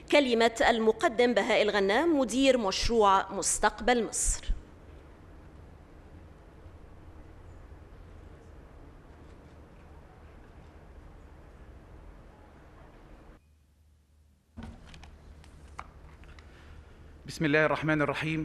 كلمة المقدم بهاء الغنام مدير مشروع مستقبل مصر بسم الله الرحمن الرحيم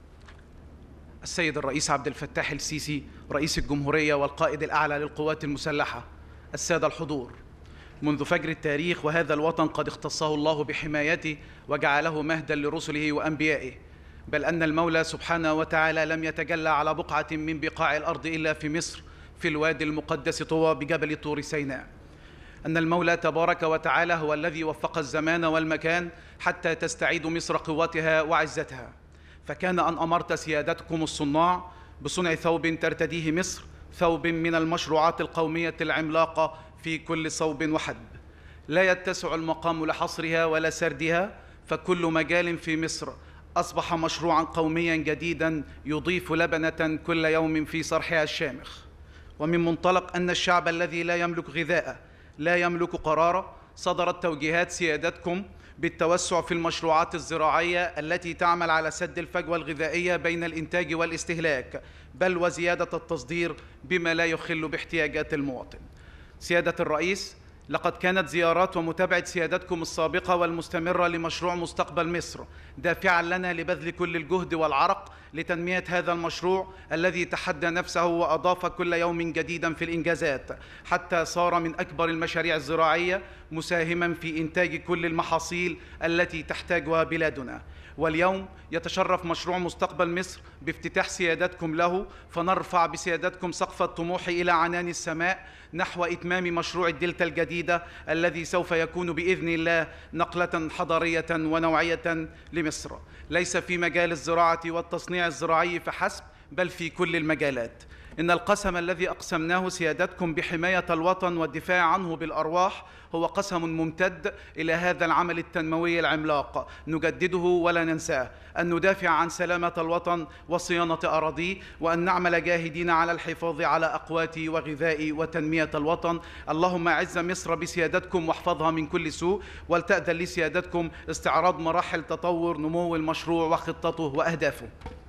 السيد الرئيس عبد الفتاح السيسي رئيس الجمهورية والقائد الأعلى للقوات المسلحة السادة الحضور منذ فجر التاريخ وهذا الوطن قد اختصه الله بحمايته وجعله مهدا لرسله وأنبيائه بل أن المولى سبحانه وتعالى لم يتجلى على بقعة من بقاع الأرض إلا في مصر في الوادي المقدس طوى بجبل طور سيناء أن المولى تبارك وتعالى هو الذي وفق الزمان والمكان حتى تستعيد مصر قوتها وعزتها فكان أن أمرت سيادتكم الصناع بصنع ثوب ترتديه مصر ثوب من المشروعات القومية العملاقة في كل صوب وحد لا يتسع المقام لحصرها ولا سردها فكل مجال في مصر أصبح مشروعا قوميا جديدا يضيف لبنة كل يوم في صرحها الشامخ ومن منطلق أن الشعب الذي لا يملك غذاء لا يملك قرارا صدرت توجيهات سيادتكم بالتوسع في المشروعات الزراعية التي تعمل على سد الفجوة الغذائية بين الإنتاج والاستهلاك بل وزيادة التصدير بما لا يخل باحتياجات المواطن سيادة الرئيس لقد كانت زيارات ومتابعة سيادتكم السابقة والمستمرة لمشروع مستقبل مصر دافعا لنا لبذل كل الجهد والعرق لتنمية هذا المشروع الذي تحدى نفسه وأضاف كل يوم جديدا في الإنجازات حتى صار من أكبر المشاريع الزراعية مساهما في إنتاج كل المحاصيل التي تحتاجها بلادنا واليوم يتشرف مشروع مستقبل مصر بافتتاح سيادتكم له فنرفع بسيادتكم سقف الطموح إلى عنان السماء نحو إتمام مشروع الدلتا الجديدة الذي سوف يكون بإذن الله نقلة حضارية ونوعية لمصر ليس في مجال الزراعة والتصنيع الزراعي فحسب بل في كل المجالات إن القسم الذي أقسمناه سيادتكم بحماية الوطن والدفاع عنه بالأرواح هو قسم ممتد إلى هذا العمل التنموي العملاق نجدده ولا ننساه أن ندافع عن سلامة الوطن وصيانة أراضيه وأن نعمل جاهدين على الحفاظ على أقوات وغذاء وتنمية الوطن اللهم أعز مصر بسيادتكم واحفظها من كل سوء ولتأذن لسيادتكم استعراض مراحل تطور نمو المشروع وخطته وأهدافه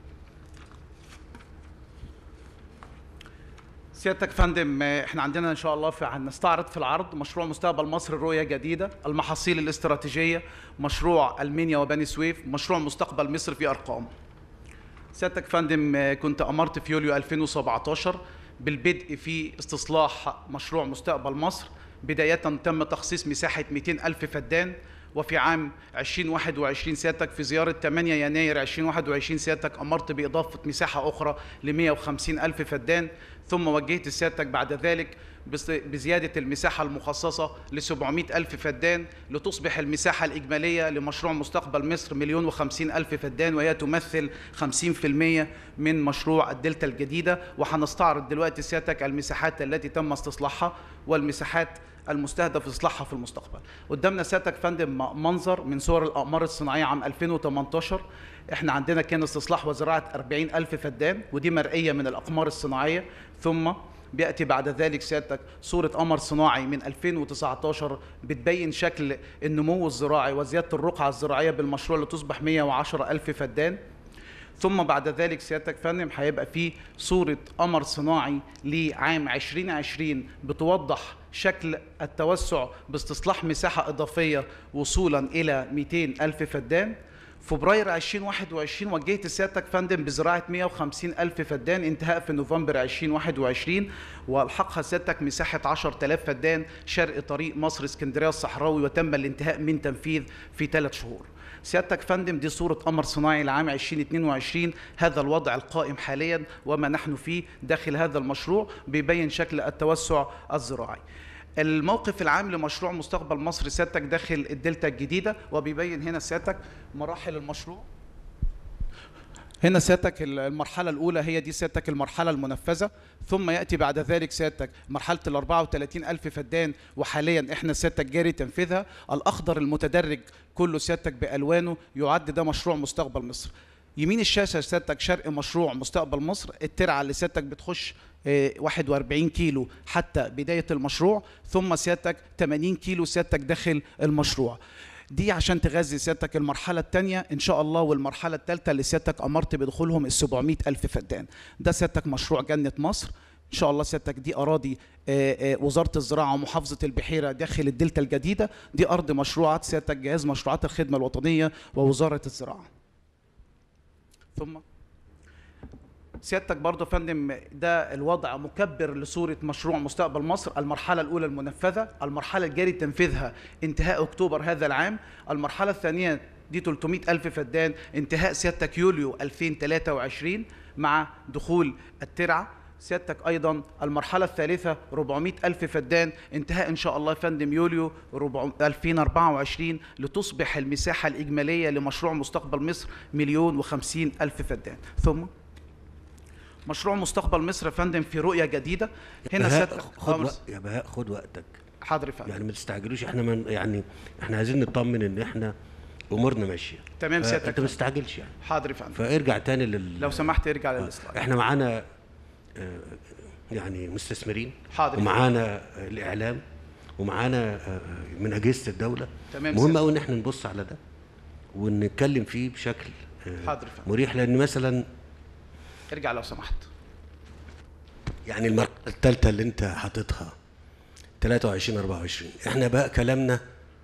سيادتك فندم احنا عندنا ان شاء الله في هنستعرض في العرض مشروع مستقبل مصر رؤيه جديده المحاصيل الاستراتيجيه مشروع المنيا وبني سويف مشروع مستقبل مصر في ارقام سيادتك فندم كنت امرت في يوليو 2017 بالبدء في استصلاح مشروع مستقبل مصر بداية تم تخصيص مساحة 200 ألف فدان وفي عام 2021 سيادتك في زيارة 8 يناير 2021 سيادتك أمرت بإضافة مساحة أخرى ل 150 ألف فدان ثم وجهت سيادتك بعد ذلك بزيادة المساحة المخصصة ل 700 ألف فدان لتصبح المساحة الإجمالية لمشروع مستقبل مصر مليون وخمسين ألف فدان وهي تمثل 50% من مشروع الدلتا الجديدة وهنستعرض دلوقتي سيادتك المساحات التي تم استصلاحها والمساحات المستهدف اصلاحها في المستقبل قدامنا سيادتك فندم منظر من صور الاقمار الصناعيه عام 2018 احنا عندنا كان استصلاح وزراعه 40 الف فدان ودي مرئيه من الاقمار الصناعيه ثم بياتي بعد ذلك سيادتك صوره قمر صناعي من 2019 بتبين شكل النمو الزراعي وزياده الرقعه الزراعيه بالمشروع لتصبح 110 الف فدان ثم بعد ذلك سيادتك فندم هيبقى في صورة قمر صناعي لعام 2020 بتوضح شكل التوسع باستصلاح مساحة إضافية وصولا إلى 200 ألف فدان فبراير 2021 وجهت سيادتك فندم بزراعة 150 ألف فدان انتهاء في نوفمبر 2021 والحقها سيادتك مساحة 10000 فدان شرق طريق مصر اسكندرية الصحراوي وتم الانتهاء من تنفيذ في ثلاث شهور سيادتك فندم دي صورة قمر صناعي لعام 2022 هذا الوضع القائم حاليا وما نحن فيه داخل هذا المشروع بيبين شكل التوسع الزراعي الموقف العام لمشروع مستقبل مصر سيادتك داخل الدلتا الجديدة وبيبين هنا سيادتك مراحل المشروع هنا سيادتك المرحلة الأولى هي دي سيادتك المرحلة المنفذة ثم يأتي بعد ذلك سيادتك مرحلة ال 34 ألف فدان وحاليا إحنا سيادتك جاري تنفيذها الأخضر المتدرج كله سيادتك بألوانه يعد ده مشروع مستقبل مصر يمين الشاشة سيادتك شرق مشروع مستقبل مصر الترعة اللي سيادتك بتخش 41 كيلو حتى بداية المشروع ثم سيادتك 80 كيلو سيادتك داخل المشروع دي عشان تغذي سيادتك المرحلة الثانية إن شاء الله والمرحلة الثالثة اللي سيادتك أمرت بدخولهم ال 700 ألف فدان ده سيادتك مشروع جنة مصر إن شاء الله سيادتك دي أراضي آه، آه، وزارة الزراعة ومحافظة البحيرة داخل الدلتا الجديدة دي أرض مشروعات سيادتك جهاز مشروعات الخدمة الوطنية ووزارة الزراعة ثم سيادتك برضه يا فندم ده الوضع مكبر لصورة مشروع مستقبل مصر المرحلة الأولى المنفذة المرحلة الجاري تنفيذها انتهاء أكتوبر هذا العام المرحلة الثانية دي 300 ألف فدان انتهاء سيادتك يوليو 2023 مع دخول الترعة سيادتك أيضا المرحلة الثالثة 400 ألف فدان انتهاء إن شاء الله يا فندم يوليو 2024 لتصبح المساحة الإجمالية لمشروع مستقبل مصر مليون وخمسين ألف فدان ثم مشروع مستقبل مصر يا فندم في رؤية جديدة هنا بهاء سيادتك خد أمر- وقت يا بهاء خد وقتك حاضر يا فندم يعني ما تستعجلوش احنا من يعني احنا عايزين نطمن ان احنا امورنا ماشيه تمام فا سيادتك انت ما تستعجلش يعني حاضر يا فندم فارجع تاني لل لو سمحت ارجع آه، للإسلايد احنا معانا آه، يعني مستثمرين حاضر. ومعانا آه، الاعلام ومعانا آه، من اجهزه الدوله تمام مهم سيادتك. قوي ان احنا نبص على ده ونتكلم فيه بشكل آه، حاضر يا فندم. مريح لان مثلا ارجع لو سمحت يعني المرحله الثالثه اللي انت حاططها 23 24 احنا بقى كلامنا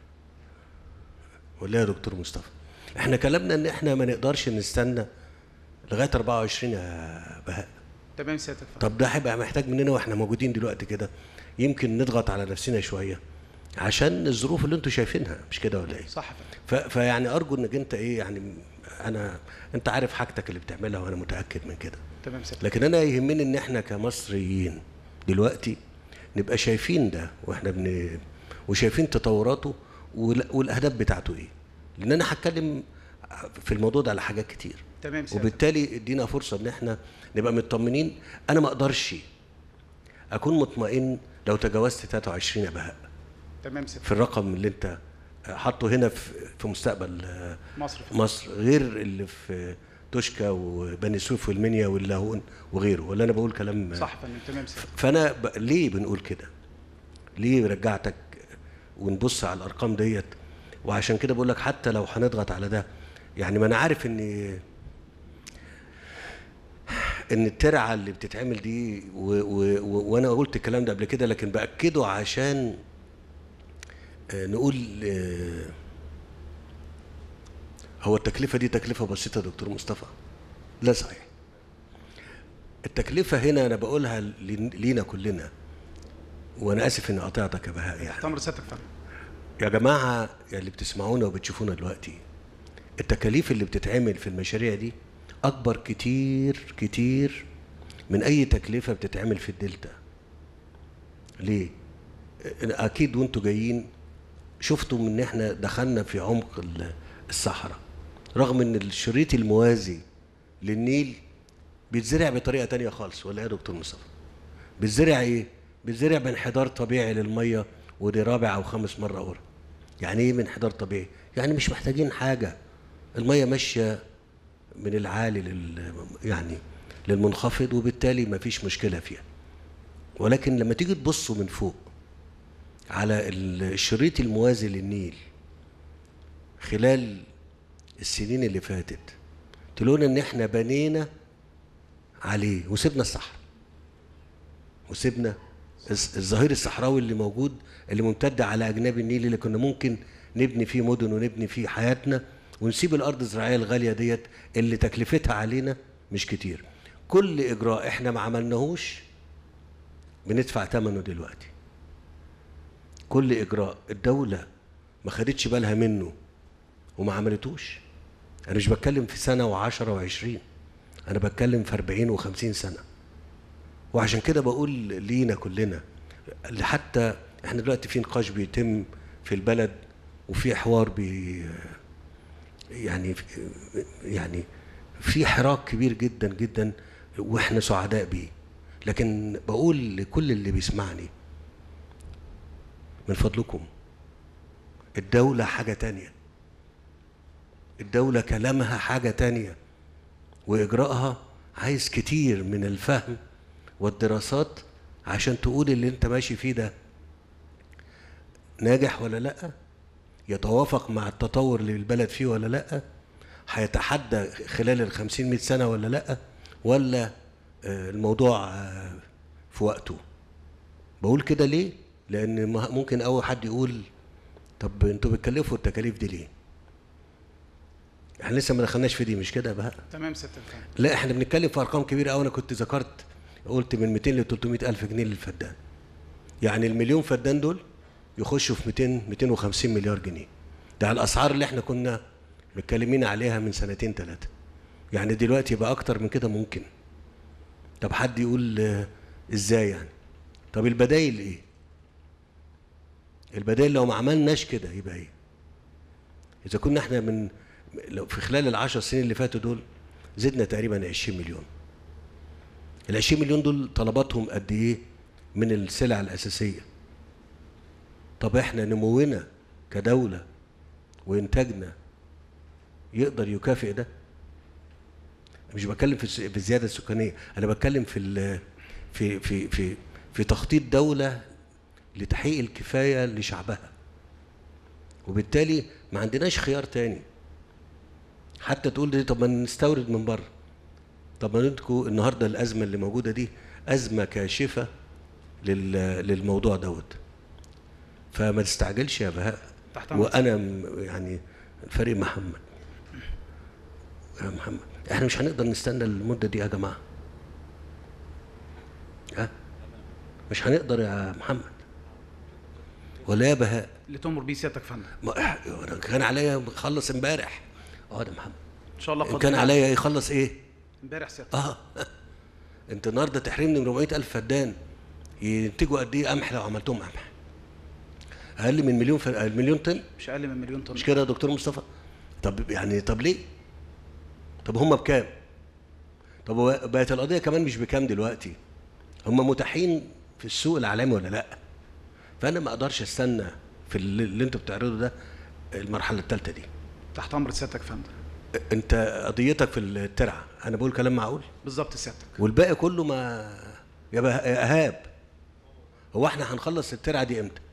ولا يا دكتور مصطفى احنا كلامنا ان احنا ما نقدرش نستنى لغايه 24 يا بهاء تمام سيادتك فندم طب ده هيبقى محتاج مننا واحنا موجودين دلوقتي كده يمكن نضغط على نفسنا شويه عشان الظروف اللي انتوا شايفينها مش كده ولا ايه صح يا فندم ف... فيعني ارجو انك انت ايه يعني انا انت عارف حاجتك اللي بتعملها وانا متاكد من كده تمام سيادتك لكن انا يهمني ان احنا كمصريين دلوقتي نبقى شايفين ده واحنا بن وشايفين تطوراته وال- والاهداف بتاعته ايه لان انا هتكلم في الموضوع ده على حاجات كتير تمام سيادتك وبالتالي ادينا فرصه ان احنا نبقى مطمنين انا ما اقدرش اكون مطمئن لو تجاوزت 23 يا بهاء تمام سيادتك في الرقم اللي انت حاطه هنا في في مستقبل آه، مصر يا فندم. مصر غير اللي في توشكا وبني سويف والمنيا واللاهون وغيره ولا انا بقول كلام صح يا فندم تمام سيادتك فانا ب... ليه بنقول كده ليه رجعتك ونبص على الارقام ديت وعشان كده بقول لك حتى لو هنضغط على ده يعني ما انا عارف ان ان الترعه اللي بتتعمل دي و... و... و... وانا قلت الكلام ده قبل كده لكن باكده عشان آه، نقول آه، هو التكلفه دي تكلفه بسيطه يا دكتور مصطفى لا صحيح التكلفة هنا أنا بقولها لن- لينا كلنا وأنا آسف إني قطعتك يا بهاء يعني تمر سيادتك فندم يا جماعة يا اللي بتسمعونا وبتشوفونا دلوقتي التكاليف اللي بتتعمل في المشاريع دي أكبر كتير كتير من أي تكلفة بتتعمل في الدلتا ليه؟ أكيد وأنتوا جايين شفتوا إن إحنا دخلنا في عمق ال- الصحراء رغم إن الشريط الموازي للنيل بيتزرع بطريقة تانية خالص ولا إيه يا دكتور مصطفى؟ بيتزرع ايه؟ بيتزرع بانحدار طبيعي للميه ودي رابع او خامس مره ورا. يعني ايه بانحدار طبيعي؟ يعني مش محتاجين حاجه. الميه ماشيه من العالي لل يعني للمنخفض وبالتالي ما فيش مشكله فيها. ولكن لما تيجي تبصوا من فوق على الشريط الموازي للنيل خلال السنين اللي فاتت تلونا ان احنا بنينا عليه وسيبنا الصحراء وسيبنا الز- الظهير الصحراوي اللي موجود اللي ممتد على اجناب النيل اللي كنا ممكن نبني فيه مدن ونبني فيه حياتنا ونسيب الارض الزراعيه الغاليه ديت اللي تكلفتها علينا مش كتير كل اجراء احنا ما عملناهوش بندفع ثمنه دلوقتي كل اجراء الدوله ما خدتش بالها منه وما عملتوش انا مش بتكلم في سنه وعشرة وعشرين انا بتكلم في 40 وخمسين سنه وعشان كده بقول لينا كلنا اللي حتى احنا دلوقتي في نقاش بيتم في البلد وفي حوار بي يعني يعني في حراك كبير جدا جدا واحنا سعداء بيه لكن بقول لكل اللي بيسمعني من فضلكم الدولة حاجة تانية الدولة كلامها حاجة تانية وإجراءها عايز كتير من الفهم والدراسات عشان تقول اللي انت ماشي فيه ده ناجح ولا لا يتوافق مع التطور اللي البلد فيه ولا لا هيتحدى خلال ال 50 100 سنه ولا لا ولا آه، الموضوع آه، في وقته بقول كده ليه لان ما- ممكن اول حد يقول طب انتوا بتكلفوا التكاليف دي ليه احنا لسه ما دخلناش في دي مش كده بقى تمام سياده الفندم لا احنا بنتكلم في ارقام كبيره قوي انا كنت ذكرت قلت من 200 ل 300 الف جنيه للفدان يعني المليون فدان دول يخشوا في 200 250 مليار جنيه ده على الاسعار اللي احنا كنا متكلمين عليها من سنتين ثلاثه يعني دلوقتي يبقى اكتر من كده ممكن طب حد يقول آه، ازاي يعني طب البدايل ايه البدايل لو ما عملناش كده يبقى ايه اذا كنا احنا من لو في خلال العشر سنين اللي فاتوا دول زدنا تقريبا 20 مليون ال 20 مليون دول طلباتهم قد ايه من السلع الاساسيه طب احنا نمونا كدوله وانتاجنا يقدر يكافئ ده مش بتكلم في الس- في الزياده السكانيه انا بتكلم في ال- في في في في تخطيط دوله لتحقيق الكفايه لشعبها وبالتالي ما عندناش خيار تاني حتى تقول دي طب ما نستورد من بره طب ما ندكوا النهارده الازمه اللي موجوده دي ازمه كاشفه لل للموضوع دوت فما تستعجلش يا بهاء تحت أمرك. وانا م- يعني فريق محمد يا محمد احنا مش هنقدر نستنى المده دي يا جماعه ها مش هنقدر يا محمد ولا يا بهاء اللي تؤمر بيه سيادتك يا فندم ما أنا كان عليا خلص امبارح اه ده محمد ان شاء الله إن قادر كان عليا يخلص ايه امبارح سيادتك اه انت النهارده تحرمني من 400 الف فدان ينتجوا قد ايه قمح لو عملتهم قمح اقل من مليون ف... مليون طن مش اقل من مليون طن مش كده يا دكتور مصطفى طب يعني طب ليه طب هم بكام طب هو بقت القضيه كمان مش بكام دلوقتي هم متاحين في السوق العالمي ولا لا فانا ما اقدرش استنى في اللي اللي انتوا بتعرضه ده المرحله الثالثه دي تحت امر سيادتك يا فندم انت قضيتك في الترعه انا بقول كلام معقول بالظبط سيادتك والباقي كله ما يا بها- يا ايهاب هو احنا هنخلص الترعه دي امتى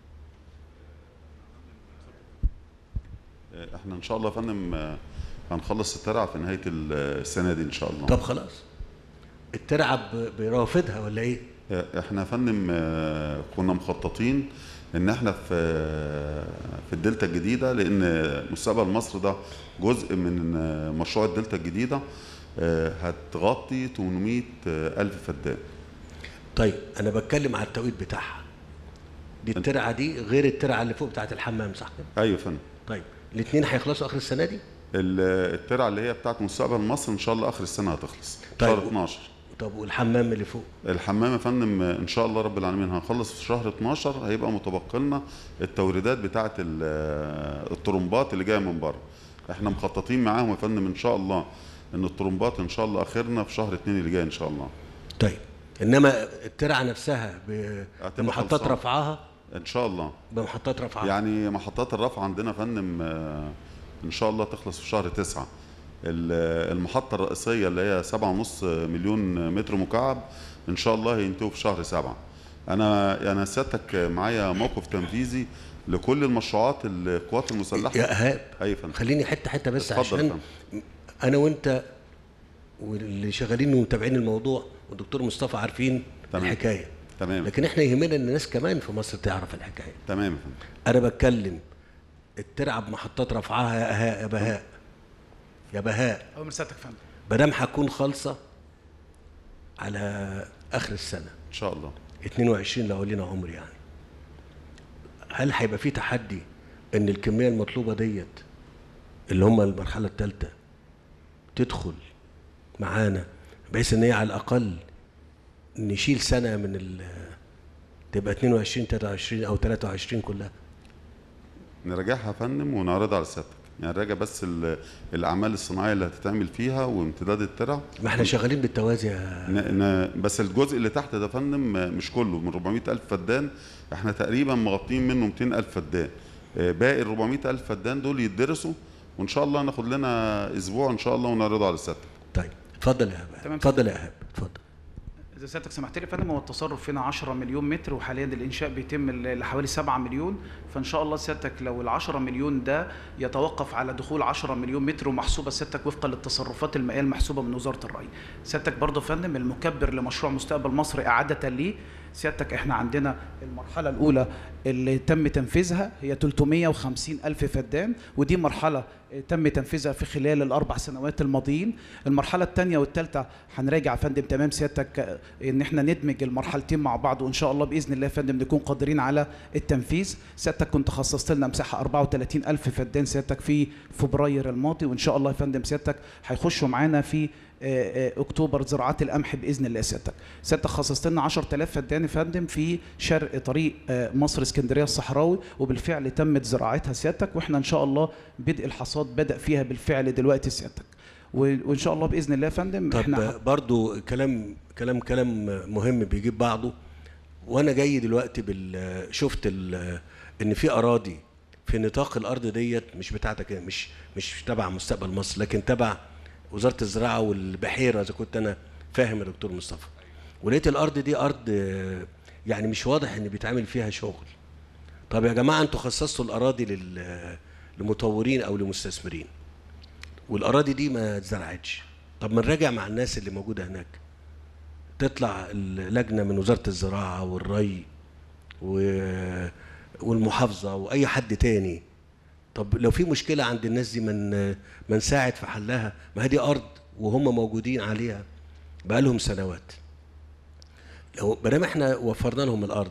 احنا ان شاء الله يا فندم آه، هنخلص الترعه في نهايه ال- السنه دي ان شاء الله طب خلاص الترعه ب- برافدها ولا ايه احنا يا فندم آه، كنا مخططين ان احنا في في الدلتا الجديده لان مستقبل مصر ده جزء من آه، مشروع الدلتا الجديده آه، هتغطي 800 الف فدان طيب انا بتكلم على التوقيت بتاعها دي الترعه دي غير الترعه اللي فوق بتاعه الحمام صح كده ايوه يا فندم طيب الاثنين هيخلصوا اخر السنه دي ال- الترعه اللي هي بتاعت مستقبل مصر ان شاء الله اخر السنه هتخلص طيب. شهر 12 طب والحمام اللي فوق الحمام يا فندم ان شاء الله رب العالمين هنخلص في شهر 12 هيبقى متبقي لنا التوريدات بتاعه ال- الطرمبات اللي جايه من بره احنا مخططين معاهم يا فندم ان شاء الله ان الطرمبات ان شاء الله اخرنا في شهر 2 اللي جاي ان شاء الله طيب انما الترعه نفسها ب- هتبقى بمحطات خلصانة. رفعها ان شاء الله بمحطات رفعها يعني محطات الرفع عندنا يا فندم آه، ان شاء الله تخلص في شهر 9 ال- المحطة الرئيسية اللي هي 7.5 مليون متر مكعب ان شاء الله هينتهوا في شهر 7 انا انا سيادتك معايا موقف تنفيذي لكل المشروعات القوات المسلحة يا ايهاب ايوه يا فندم خليني حته حته بس اتفضل يا عشان انا وانت واللي شغالين ومتابعين الموضوع والدكتور مصطفى عارفين تمام. الحكايه تمام لكن احنا يهمنا ان الناس كمان في مصر تعرف الحكايه تمام يا فندم انا بتكلم الترعه بمحطات رفعها يا اهاء يا بهاء يا بهاء امر سيادتك يا فندم مادام هتكون خالصه على اخر السنه ان شاء الله 22 لو لينا عمر يعني هل هيبقى في تحدي ان الكميه المطلوبه ديت اللي هم المرحله الثالثه تدخل معانا بحيث ان هي على الاقل نشيل سنه من ال تبقى 22 23 او 23 كلها نراجعها يا فندم ونعرضها على سيادتك يعني نراجع بس ال- الاعمال الصناعيه اللي هتتعمل فيها وامتداد الترع ما احنا شغالين بالتوازي يا ن- ن- بس الجزء اللي تحت ده يا فندم مش كله من 400 ألف فدان احنا تقريبا مغطين منه 200 ألف فدان آه، باقي ال 400 ألف فدان دول يدرسوا وإن شاء الله ناخد لنا أسبوع إن شاء الله ونعرضه على سيادتك طيب اتفضل يا ايهاب تمام. اتفضل يا ايهاب اتفضل اذا سيادتك سمحت لي يا فندم هو التصرف هنا 10 مليون متر وحاليا الانشاء بيتم ل- لحوالي 7 مليون فان شاء الله سيادتك لو ال 10 مليون ده يتوقف على دخول 10 مليون متر ومحسوبه سيادتك وفقا للتصرفات المائيه المحسوبه من وزاره الري سيادتك برضه يا فندم المكبر لمشروع مستقبل مصر اعاده ليه سيادتك احنا عندنا المرحله الاولى اللي تم تنفيذها هي 350 الف فدان ودي مرحله تم تنفيذها في خلال الاربع سنوات الماضيين المرحله الثانيه والثالثه هنراجع يا فندم تمام سيادتك آه، ان احنا ندمج المرحلتين مع بعض وان شاء الله باذن الله يا فندم نكون قادرين على التنفيذ سيادتك كنت خصصت لنا مساحه 34 الف فدان سيادتك في فبراير الماضي وان شاء الله يا فندم سيادتك هيخشوا معانا في آه، آه، اكتوبر زراعات القمح باذن الله سيادتك سيادتك خصصت لنا 10000 فدان يا فندم في شرق طريق آه، مصر اسكندريه الصحراوي وبالفعل تمت زراعتها سيادتك واحنا ان شاء الله بدء الحصاد بدا فيها بالفعل دلوقتي سيادتك و- وان شاء الله باذن الله يا فندم احنا طب برضو كلام كلام كلام مهم بيجيب بعضه وانا جاي دلوقتي بال شفت ال ان في اراضي في نطاق الارض ديت مش بتاعتك مش مش تبع مستقبل مصر لكن تبع وزاره الزراعه والبحيره اذا كنت انا فاهم يا دكتور مصطفى ولقيت الارض دي ارض آه، يعني مش واضح ان بيتعمل فيها شغل طب يا جماعه انتوا خصصتوا الاراضي لل لمطورين او لمستثمرين والاراضي دي ما اتزرعتش طب ما نراجع مع الناس اللي موجوده هناك تطلع اللجنه من وزاره الزراعه والري و- والمحافظه واي حد تاني طب لو في مشكله عند الناس دي من ما نساعد في حلها ما هي دي ارض وهم موجودين عليها بقالهم سنوات لو ما دام احنا وفرنا لهم الارض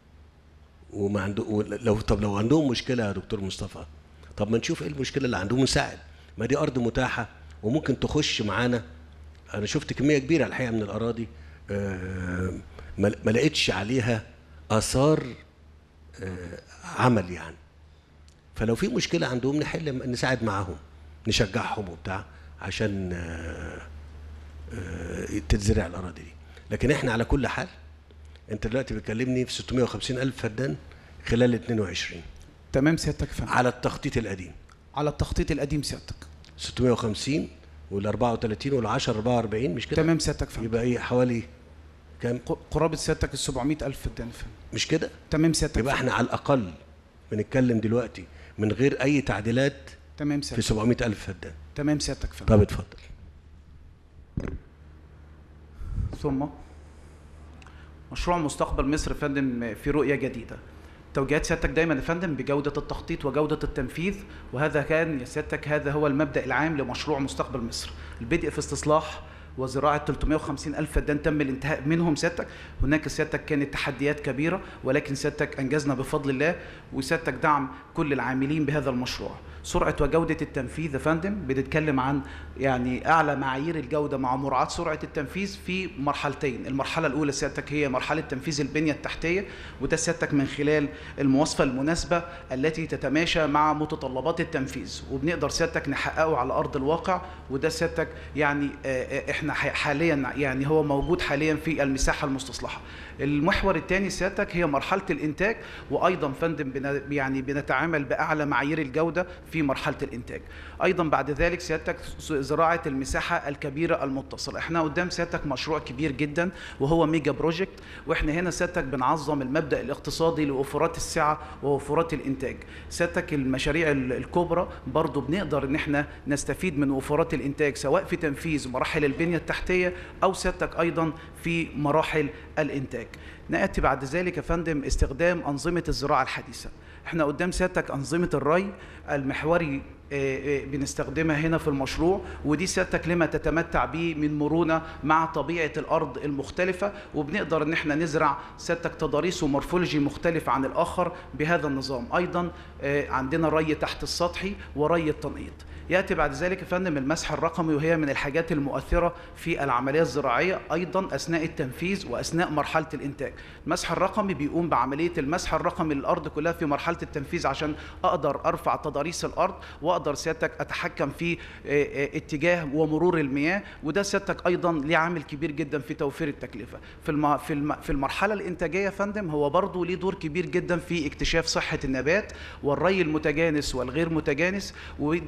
وما عنده لو طب لو عندهم مشكله يا دكتور مصطفى طب ما نشوف ايه المشكله اللي عندهم ونساعد ما دي ارض متاحه وممكن تخش معانا انا شفت كميه كبيره الحقيقه من الاراضي آه، ما ما لقيتش عليها اثار آه، عمل يعني فلو في مشكله عندهم نحل نساعد معاهم نشجعهم وبتاع عشان آه، آه، تتزرع الاراضي دي لكن احنا على كل حال انت دلوقتي بتكلمني في 650 الف فدان خلال 22 تمام سيادتك يا فندم على التخطيط القديم على التخطيط القديم سيادتك 650 وال 34 وال 10 44 مش كده تمام سيادتك يا فندم يبقى ايه حوالي كام ق- قرابه سيادتك ال 700 الف فدان يا فندم مش كده تمام سيادتك يبقى يا فندم. احنا على الاقل بنتكلم دلوقتي من غير اي تعديلات تمام في سيادتك 700 الف فدان تمام سيادتك يا فندم طب اتفضل ثم مشروع مستقبل مصر يا فندم في رؤية جديدة توجيهات سيادتك دايما يا فندم بجودة التخطيط وجودة التنفيذ وهذا كان يا سيادتك هذا هو المبدأ العام لمشروع مستقبل مصر البدء في استصلاح وزراعة 350 ألف فدان تم الانتهاء منهم سيادتك هناك سيادتك كانت تحديات كبيرة ولكن سيادتك أنجزنا بفضل الله وسيادتك دعم كل العاملين بهذا المشروع سرعة وجودة التنفيذ يا فندم بنتكلم عن يعني أعلى معايير الجودة مع مراعاة سرعة التنفيذ في مرحلتين المرحلة الأولى سيادتك هي مرحلة تنفيذ البنية التحتية وده سيادتك من خلال المواصفة المناسبة التي تتماشى مع متطلبات التنفيذ وبنقدر سيادتك نحققه على أرض الواقع وده سيادتك يعني آه، آه، احنا ح- حاليا يعني هو موجود حاليا في المساحة المستصلحة المحور الثاني سيادتك هي مرحلة الإنتاج وأيضا فندم بن- يعني بنتعامل بأعلى معايير الجودة في مرحلة الإنتاج أيضا بعد ذلك سيادتك ز- زراعة المساحة الكبيرة المتصلة احنا قدام سيادتك مشروع كبير جدا وهو ميجا بروجكت واحنا هنا سيادتك بنعظم المبدأ الاقتصادي لوفرات السعة ووفرات الإنتاج سيادتك المشاريع ال- الكبرى برضو بنقدر ان احنا نستفيد من وفرات الإنتاج سواء في تنفيذ مراحل البنية التحتية أو سيادتك أيضا في مراحل الإنتاج نأتي بعد ذلك يا فندم استخدام أنظمة الزراعة الحديثة احنا قدام سيادتك أنظمة الري المحوري آه، آه، بنستخدمها هنا في المشروع ودي سيادتك لما تتمتع به من مرونة مع طبيعة الأرض المختلفة وبنقدر ان احنا نزرع سيادتك تضاريس ومورفولوجي مختلف عن الآخر بهذا النظام أيضا آه، عندنا ري تحت السطحي وري التنقيط ياتي بعد ذلك يا فندم المسح الرقمي وهي من الحاجات المؤثره في العمليه الزراعيه ايضا اثناء التنفيذ واثناء مرحله الانتاج المسح الرقمي بيقوم بعمليه المسح الرقمي للارض كلها في مرحله التنفيذ عشان اقدر ارفع تضاريس الارض واقدر سيادتك اتحكم في آه، آه، اتجاه ومرور المياه وده سيادتك ايضا ليه عامل كبير جدا في توفير التكلفه في الم... في الم... في المرحله الانتاجيه يا فندم هو برضه ليه دور كبير جدا في اكتشاف صحه النبات والري المتجانس والغير متجانس وده عن طريق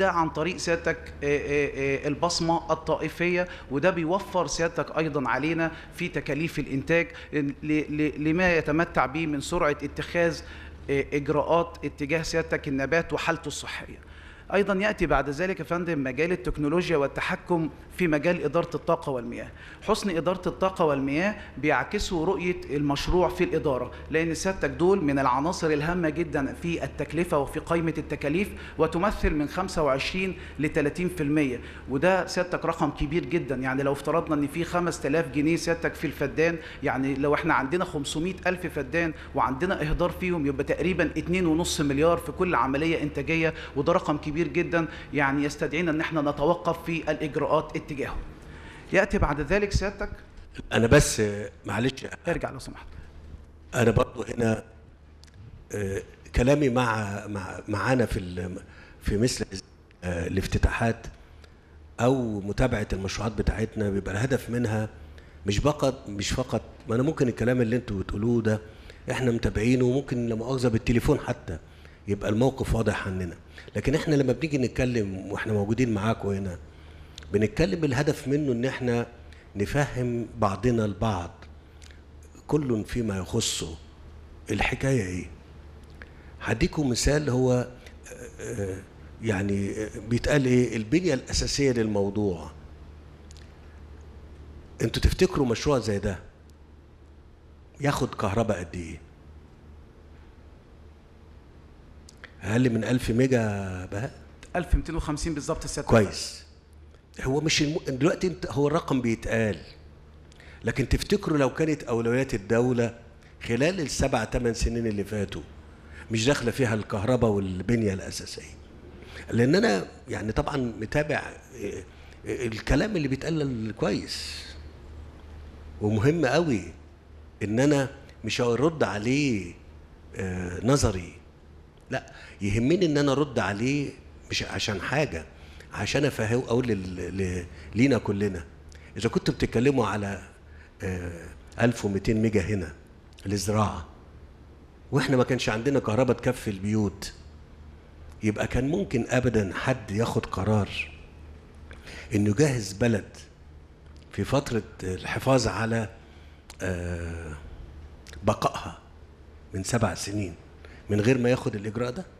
طريق سيادتك آه، آه، آه، البصمه الطائفيه وده بيوفر سيادتك ايضا علينا في تكاليف الانتاج ل- ل- لما يتمتع به من سرعه اتخاذ آه، اجراءات اتجاه سيادتك النبات وحالته الصحيه. ايضا ياتي بعد ذلك يا فندم مجال التكنولوجيا والتحكم في مجال اداره الطاقه والمياه حسن اداره الطاقه والمياه بيعكسوا رؤيه المشروع في الاداره لان سيادتك دول من العناصر الهامه جدا في التكلفه وفي قائمه التكاليف وتمثل من 25 ل 30% وده سيادتك رقم كبير جدا يعني لو افترضنا ان في 5000 جنيه سيادتك في الفدان يعني لو احنا عندنا 500 الف فدان وعندنا اهدار فيهم يبقى تقريبا 2.5 مليار في كل عمليه انتاجيه وده رقم كبير جدا يعني يستدعينا ان احنا نتوقف في الاجراءات اتجاهه ياتي بعد ذلك سيادتك انا بس آه، معلش ارجع لو سمحت انا برضو هنا آه، كلامي مع مع معانا في ال- في مثل آه، الافتتاحات او متابعه المشروعات بتاعتنا بيبقى الهدف منها مش فقط مش فقط ما انا ممكن الكلام اللي انتوا بتقولوه ده احنا متابعينه وممكن لا مؤاخذه بالتليفون حتى يبقى الموقف واضح عننا لكن احنا لما بنيجي نتكلم واحنا موجودين معاكم هنا بنتكلم الهدف منه ان احنا نفهم بعضنا البعض كل فيما يخصه الحكايه ايه هديكم مثال هو آه، آه، يعني آه، بيتقال ايه البنيه الاساسيه للموضوع انتوا تفتكروا مشروع زي ده ياخد كهرباء قد ايه اقل من 1000 ميجا بقى 1250 بالظبط سيادتك كويس هو مش الم... دلوقتي انت هو الرقم بيتقال لكن تفتكروا لو كانت اولويات الدوله خلال السبع ثمان سنين اللي فاتوا مش داخله فيها الكهرباء والبنيه الاساسيه لان انا يعني طبعا متابع إيه، إيه، الكلام اللي بيتقال كويس ومهم قوي ان انا مش هرد عليه آه، نظري لا يهمني ان انا ارد عليه مش عشان حاجه عشان افهم اقول لل- ل- لينا كلنا اذا كنتوا بتتكلموا على آه، 1200 ميجا هنا للزراعه واحنا ما كانش عندنا كهرباء تكفي البيوت يبقى كان ممكن ابدا حد ياخد قرار انه يجهز بلد في فتره الحفاظ على آه، بقائها من سبع سنين من غير ما ياخد الاجراء ده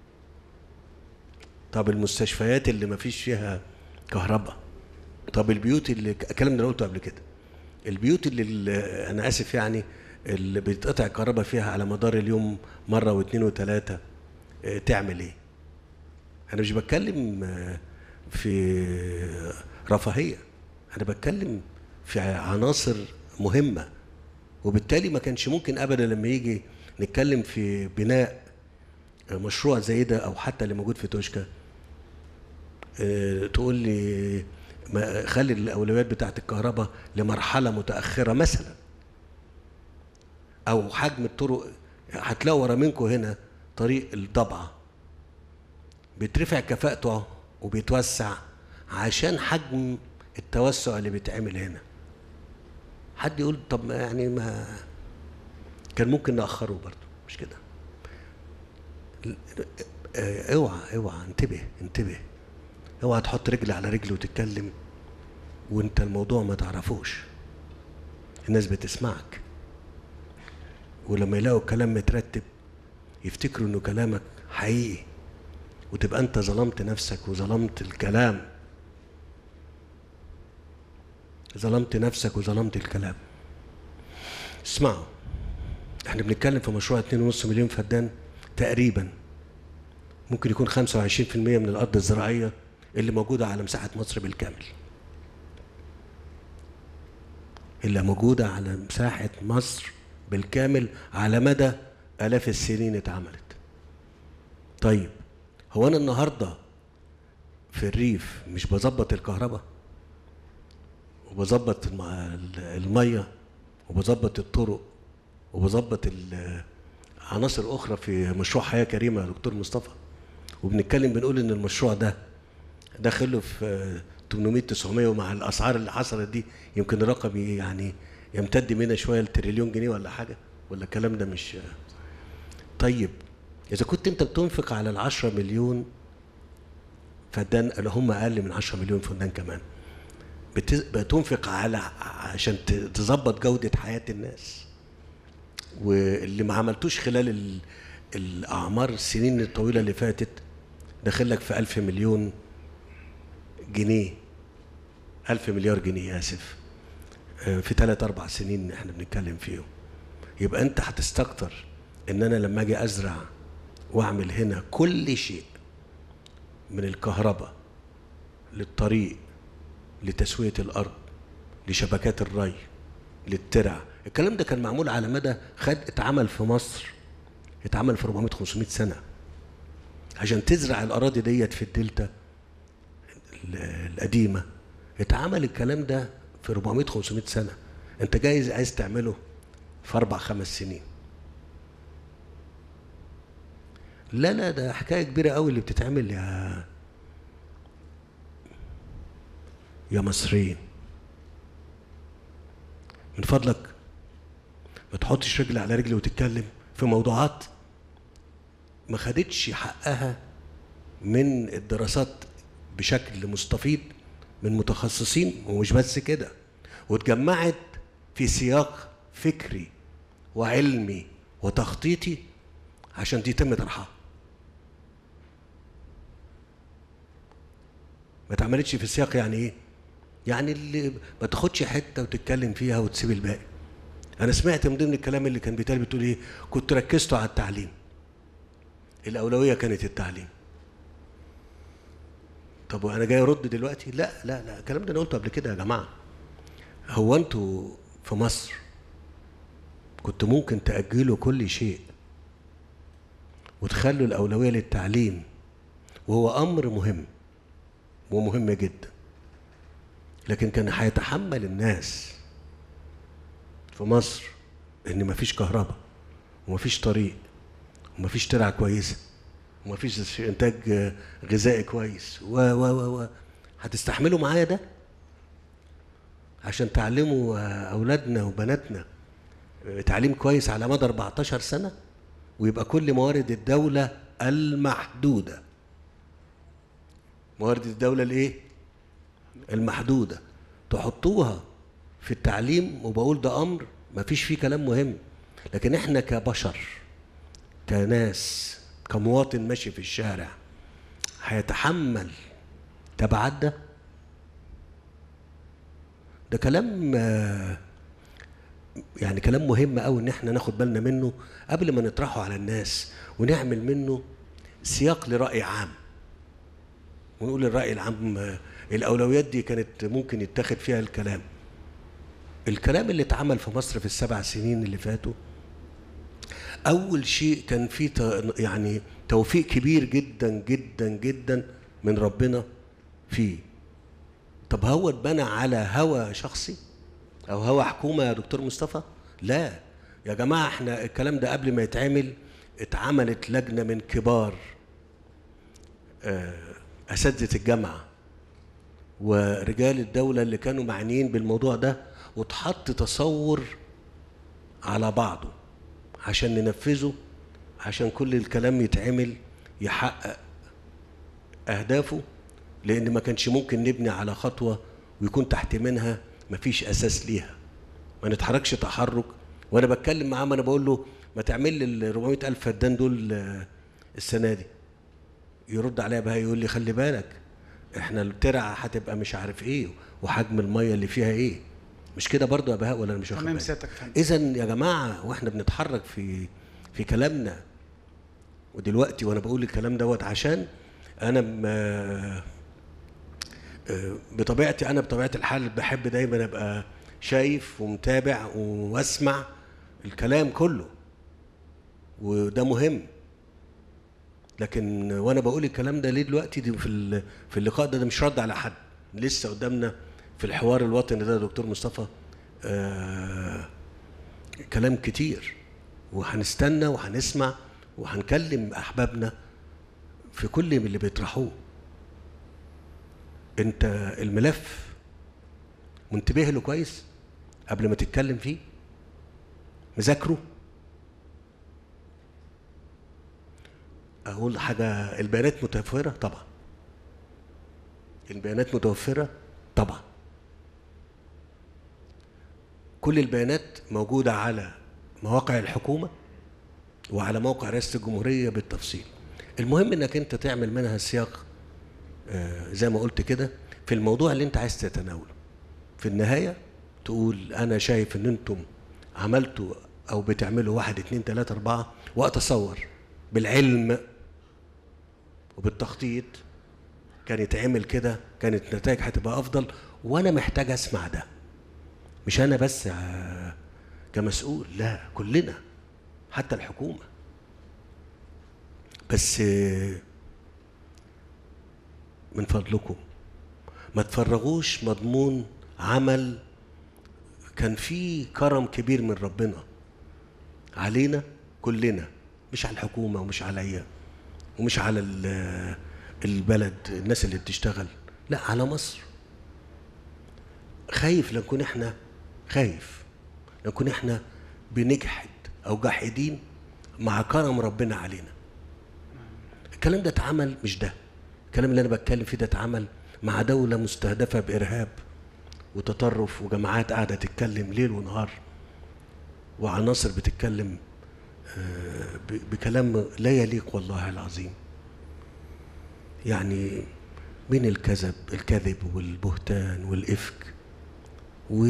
طب المستشفيات اللي ما فيش فيها كهرباء طب البيوت اللي الكلام ده انا قلته قبل كده البيوت اللي, اللي انا اسف يعني اللي بيتقطع الكهرباء فيها على مدار اليوم مره واثنين وثلاثه آه، تعمل ايه انا مش بتكلم آه، في رفاهيه انا بتكلم في عناصر مهمه وبالتالي ما كانش ممكن ابدا لما يجي نتكلم في بناء مشروع زي ده او حتى اللي موجود في توشكا آه، تقول لي ما خلي الاولويات بتاعت الكهرباء لمرحله متاخره مثلا او حجم الطرق هتلاقوا ورا منكم هنا طريق الضبعه بيترفع كفاءته وبيتوسع عشان حجم التوسع اللي بيتعمل هنا حد يقول طب ما يعني ما كان ممكن نأخره برضه مش كده آه، اوعى اوعى انتبه انتبه اوعى تحط رجل على رجل وتتكلم وانت الموضوع ما تعرفوش الناس بتسمعك ولما يلاقوا الكلام مترتب يفتكروا انه كلامك حقيقي وتبقى انت ظلمت نفسك وظلمت الكلام ظلمت نفسك وظلمت الكلام اسمعوا احنا بنتكلم في مشروع 2.5 مليون فدان تقريبا ممكن يكون 25% من الارض الزراعيه اللي موجوده على مساحه مصر بالكامل اللي موجوده على مساحه مصر بالكامل على مدى الاف السنين اتعملت طيب هو انا النهارده في الريف مش بظبط الكهرباء وبظبط الم- الميه وبظبط الطرق وبظبط ال- عناصر اخرى في مشروع حياه كريمه يا دكتور مصطفى وبنتكلم بنقول ان المشروع ده داخله في آه، 800 900 ومع الاسعار اللي حصلت دي يمكن الرقم ي- يعني يمتد منها شويه لتريليون جنيه ولا حاجه ولا الكلام ده مش طيب اذا كنت انت بتنفق على العشرة مليون فدان اللي هم اقل من 10 مليون فدان كمان بت- بتنفق على عشان ت- تظبط جوده حياه الناس واللي ما عملتوش خلال ال- الاعمار السنين الطويله اللي فاتت داخل لك في 1000 مليون جنيه 1000 مليار جنيه اسف آه، في ثلاث اربع سنين احنا بنتكلم فيهم يبقى انت هتستكتر ان انا لما اجي ازرع واعمل هنا كل شيء من الكهرباء للطريق لتسويه الارض لشبكات الري للترع الكلام ده كان معمول على مدى خد اتعمل في مصر اتعمل في 400 500 سنه عشان تزرع الاراضي ديت في الدلتا ال- القديمه اتعمل الكلام ده في 400 500 سنه انت جايز عايز تعمله في اربع خمس سنين لا لا ده حكايه كبيره قوي اللي بتتعمل يا يا مصريين من فضلك ما تحطش رجل على رجل وتتكلم في موضوعات ما خدتش حقها من الدراسات بشكل مستفيض من متخصصين ومش بس كده واتجمعت في سياق فكري وعلمي وتخطيطي عشان يتم طرحها ما اتعملتش في سياق يعني ايه يعني اللي ما تاخدش حته وتتكلم فيها وتسيب الباقي انا سمعت من ضمن الكلام اللي كان بيتقال بتقول ايه كنت ركزتوا على التعليم الاولويه كانت التعليم طب وانا جاي ارد دلوقتي لا لا لا الكلام ده انا قلته قبل كده يا جماعه هو انتوا في مصر كنت ممكن تاجلوا كل شيء وتخلوا الاولويه للتعليم وهو امر مهم ومهم جدا لكن كان هيتحمل الناس في مصر ان مفيش كهرباء ومفيش طريق ومفيش ترعه كويسه ومفيش انتاج آه، غذائي كويس و و و و هتستحملوا معايا ده عشان تعلموا آه، اولادنا وبناتنا آه، تعليم كويس على مدى 14 سنه ويبقى كل موارد الدوله المحدوده موارد الدوله الايه المحدوده تحطوها في التعليم وبقول ده امر ما فيش فيه كلام مهم لكن احنا كبشر كناس كمواطن ماشي في الشارع هيتحمل تبعات ده ده كلام آه، يعني كلام مهم قوي ان احنا ناخد بالنا منه قبل ما نطرحه على الناس ونعمل منه سياق لرأي عام ونقول الرأي العام آه، الأولويات دي كانت ممكن يتاخد فيها الكلام الكلام اللي اتعمل في مصر في السبع سنين اللي فاتوا أول شيء كان فيه ت- يعني توفيق كبير جدا جدا جدا من ربنا فيه طب هو اتبنى على هوى شخصي أو هوى حكومة يا دكتور مصطفى لا يا جماعة احنا الكلام ده قبل ما يتعمل اتعملت لجنة من كبار آه، أساتذة الجامعة ورجال الدولة اللي كانوا معنيين بالموضوع ده واتحط تصور على بعضه عشان ننفذه عشان كل الكلام يتعمل يحقق أهدافه لأن ما كانش ممكن نبني على خطوة ويكون تحت منها مفيش أساس ليها ما نتحركش تحرك وأنا بتكلم معاه ما أنا بقول له ما تعمل لي ال 400 ألف فدان دول آه، السنة دي يرد عليا بقى يقول لي خلي بالك احنا الترعه هتبقى مش عارف ايه وحجم الميه اللي فيها ايه مش كده برضو يا بهاء ولا انا مش واخد تمام بالي؟ سيادتك فهمت. اذا يا جماعه واحنا بنتحرك في في كلامنا ودلوقتي وانا بقول الكلام دوت عشان انا م- آه، بطبيعتي انا بطبيعه الحال بحب دايما ابقى شايف ومتابع واسمع الكلام كله وده مهم لكن وانا بقول الكلام ده ليه دلوقتي دي في ال- في اللقاء ده ده مش رد على حد لسه قدامنا في الحوار الوطني ده يا دكتور مصطفى آه كلام كتير وهنستنى وهنسمع وهنكلم احبابنا في كل من اللي بيطرحوه انت الملف منتبه له كويس قبل ما تتكلم فيه مذاكره اقول حاجه البيانات متوفره طبعا البيانات متوفرة طبعا كل البيانات موجودة على مواقع الحكومة وعلى موقع رئاسة الجمهورية بالتفصيل المهم انك انت تعمل منها سياق آه، زي ما قلت كده في الموضوع اللي انت عايز تتناوله في النهاية تقول انا شايف ان انتم عملتوا او بتعملوا واحد اتنين تلاتة اربعة واتصور بالعلم وبالتخطيط كان يتعمل كده كانت النتائج هتبقى افضل وانا محتاج اسمع ده مش انا بس آه، كمسؤول لا كلنا حتى الحكومه بس آه، من فضلكم ما تفرغوش مضمون عمل كان فيه كرم كبير من ربنا علينا كلنا مش على الحكومه ومش عليا ومش على ال- البلد الناس اللي بتشتغل لا على مصر خايف لنكون احنا خايف لنكون احنا بنجحد او جاحدين مع كرم ربنا علينا الكلام ده اتعمل مش ده الكلام اللي انا بتكلم فيه ده اتعمل مع دولة مستهدفة بإرهاب وتطرف وجماعات قاعدة تتكلم ليل ونهار وعناصر بتتكلم آه، ب- بكلام لا يليق والله العظيم يعني من الكذب الكذب والبهتان والإفك و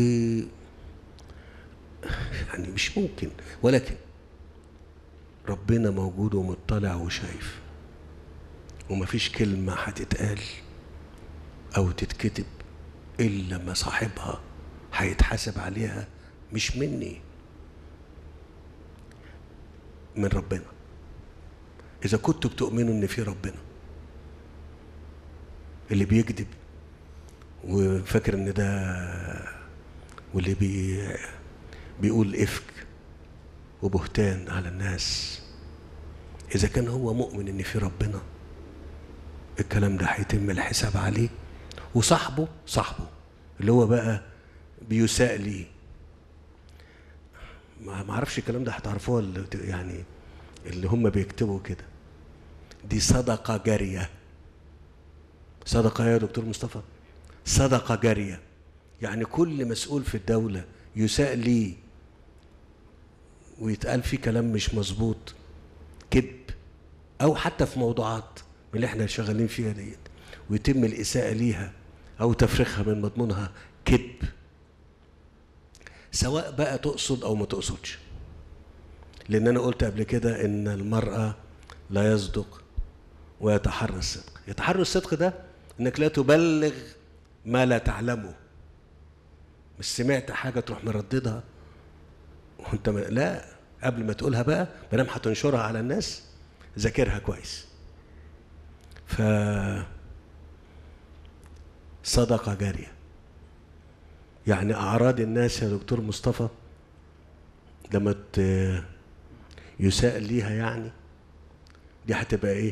يعني مش ممكن ولكن ربنا موجود ومطلع وشايف ومفيش كلمة هتتقال أو تتكتب إلا ما صاحبها هيتحاسب عليها مش مني من ربنا إذا كنتوا بتؤمنوا إن في ربنا اللي بيكذب وفاكر إن ده واللي بي بيقول إفك وبهتان على الناس إذا كان هو مؤمن إن في ربنا الكلام ده هيتم الحساب عليه وصاحبه صاحبه اللي هو بقى بيساء ليه ما ما اعرفش الكلام ده هتعرفوه ولا ت- يعني اللي هم بيكتبوا كده دي صدقة جارية صدقة يا دكتور مصطفى صدقة جارية يعني كل مسؤول في الدولة يساء ليه ويتقال فيه كلام مش مظبوط كذب او حتى في موضوعات من اللي احنا شغالين فيها ديت ويتم الاساءه ليها او تفريغها من مضمونها كذب سواء بقى تقصد او ما تقصدش لان انا قلت قبل كده ان المراه لا يصدق ويتحرى الصدق يتحرى الصدق ده انك لا تبلغ ما لا تعلمه مش سمعت حاجه تروح مرددها وانت ما لا قبل ما تقولها بقى ما دام هتنشرها على الناس ذاكرها كويس ف صدقة جارية يعني أعراض الناس يا دكتور مصطفى لما ت- يساء ليها يعني دي هتبقى ايه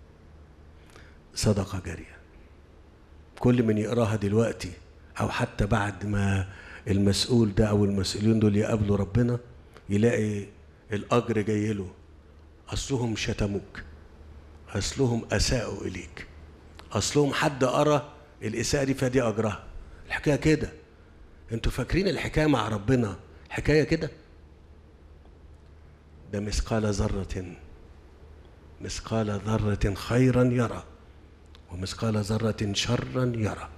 صدقة جارية كل من يقراها دلوقتي او حتى بعد ما المسؤول ده او المسؤولين دول يقابلوا ربنا يلاقي الاجر جاي له اصلهم شتموك اصلهم اساءوا اليك اصلهم حد قرا الاساءه دي فدي اجرها الحكايه كده انتوا فاكرين الحكايه مع ربنا حكايه كده ده مثقال ذره مثقال ذره خيرا يرى ومثقال ذره شرا يرى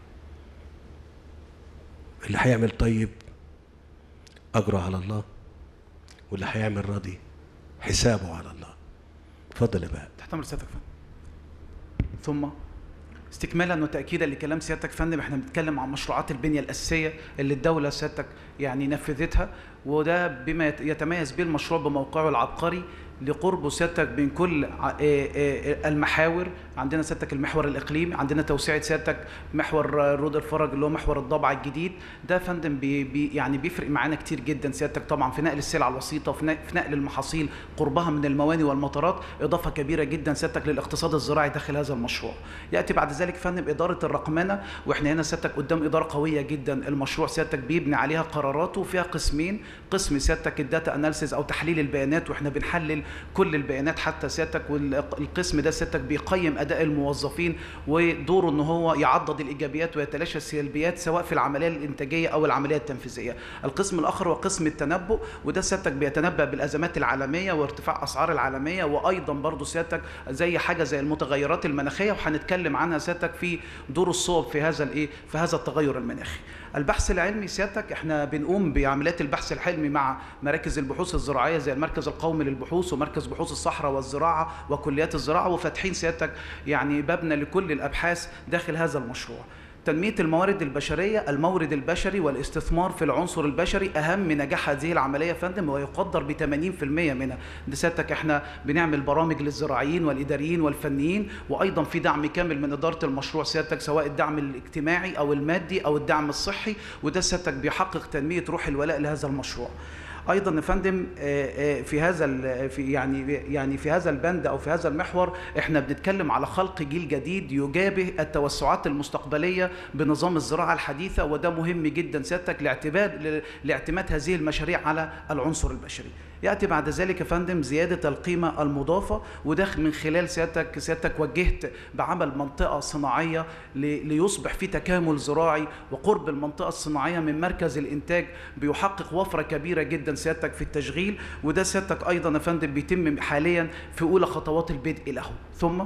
اللي هيعمل طيب اجره على الله واللي هيعمل راضي حسابه على الله اتفضل يا بقى تحت امر سيادتك يا فندم ثم استكمالا وتاكيدا لكلام سيادتك يا فندم احنا بنتكلم عن مشروعات البنيه الاساسيه اللي الدوله سيادتك يعني نفذتها وده بما يت- يتميز به المشروع بموقعه العبقري لقربه سيادتك بين كل ع- آه، آه، المحاور عندنا سيادتك المحور الاقليمي عندنا توسعه سيادتك محور آه، رود الفرج اللي هو محور الضبع الجديد ده يا فندم بي بي يعني بيفرق معانا كتير جدا سيادتك طبعا في نقل السلع الوسيطه وفي نق- في نقل المحاصيل قربها من المواني والمطارات اضافه كبيره جدا سيادتك للاقتصاد الزراعي داخل هذا المشروع ياتي بعد ذلك فندم اداره الرقمنه واحنا هنا سيادتك قدام اداره قويه جدا المشروع سيادتك بيبني عليها قراراته وفيها قسمين قسم سيادتك الداتا اناليسيز او تحليل البيانات واحنا بنحلل كل البيانات حتى سيادتك والقسم ده سيادتك بيقيم اداء اداء الموظفين ودوره ان هو يعضد الايجابيات ويتلاشى السلبيات سواء في العمليه الانتاجيه او العمليه التنفيذيه القسم الاخر هو قسم التنبؤ وده سيادتك بيتنبأ بالازمات العالميه وارتفاع اسعار العالميه وايضا برضو سيادتك زي حاجه زي المتغيرات المناخيه وهنتكلم عنها سيادتك في دور الصوب في هذا الايه في هذا التغير المناخي البحث العلمي سيادتك احنا بنقوم بعمليات البحث العلمي مع مراكز البحوث الزراعيه زي المركز القومي للبحوث ومركز بحوث الصحراء والزراعه وكليات الزراعه وفاتحين سيادتك يعني بابنا لكل الابحاث داخل هذا المشروع تنمية الموارد البشرية المورد البشري والاستثمار في العنصر البشري أهم نجاح هذه العملية يا فندم ويقدر ب 80% منها ده سيادتك احنا بنعمل برامج للزراعيين والإداريين والفنيين وأيضا في دعم كامل من إدارة المشروع سيادتك سواء الدعم الاجتماعي أو المادي أو الدعم الصحي وده سيادتك بيحقق تنمية روح الولاء لهذا المشروع ايضا يا فندم آه، آه، في هذا ال- في يعني يعني في هذا البند او في هذا المحور احنا بنتكلم على خلق جيل جديد يجابه التوسعات المستقبليه بنظام الزراعه الحديثه وده مهم جدا سيادتك لاعتماد لاعتماد هذه المشاريع على العنصر البشري ياتي بعد ذلك يا فندم زياده القيمه المضافه وده من خلال سيادتك سيادتك وجهت بعمل منطقه صناعيه ل- ليصبح في تكامل زراعي وقرب المنطقه الصناعيه من مركز الانتاج بيحقق وفره كبيره جدا سيادتك في التشغيل وده سيادتك ايضا يا فندم بيتم حاليا في اولى خطوات البدء له ثم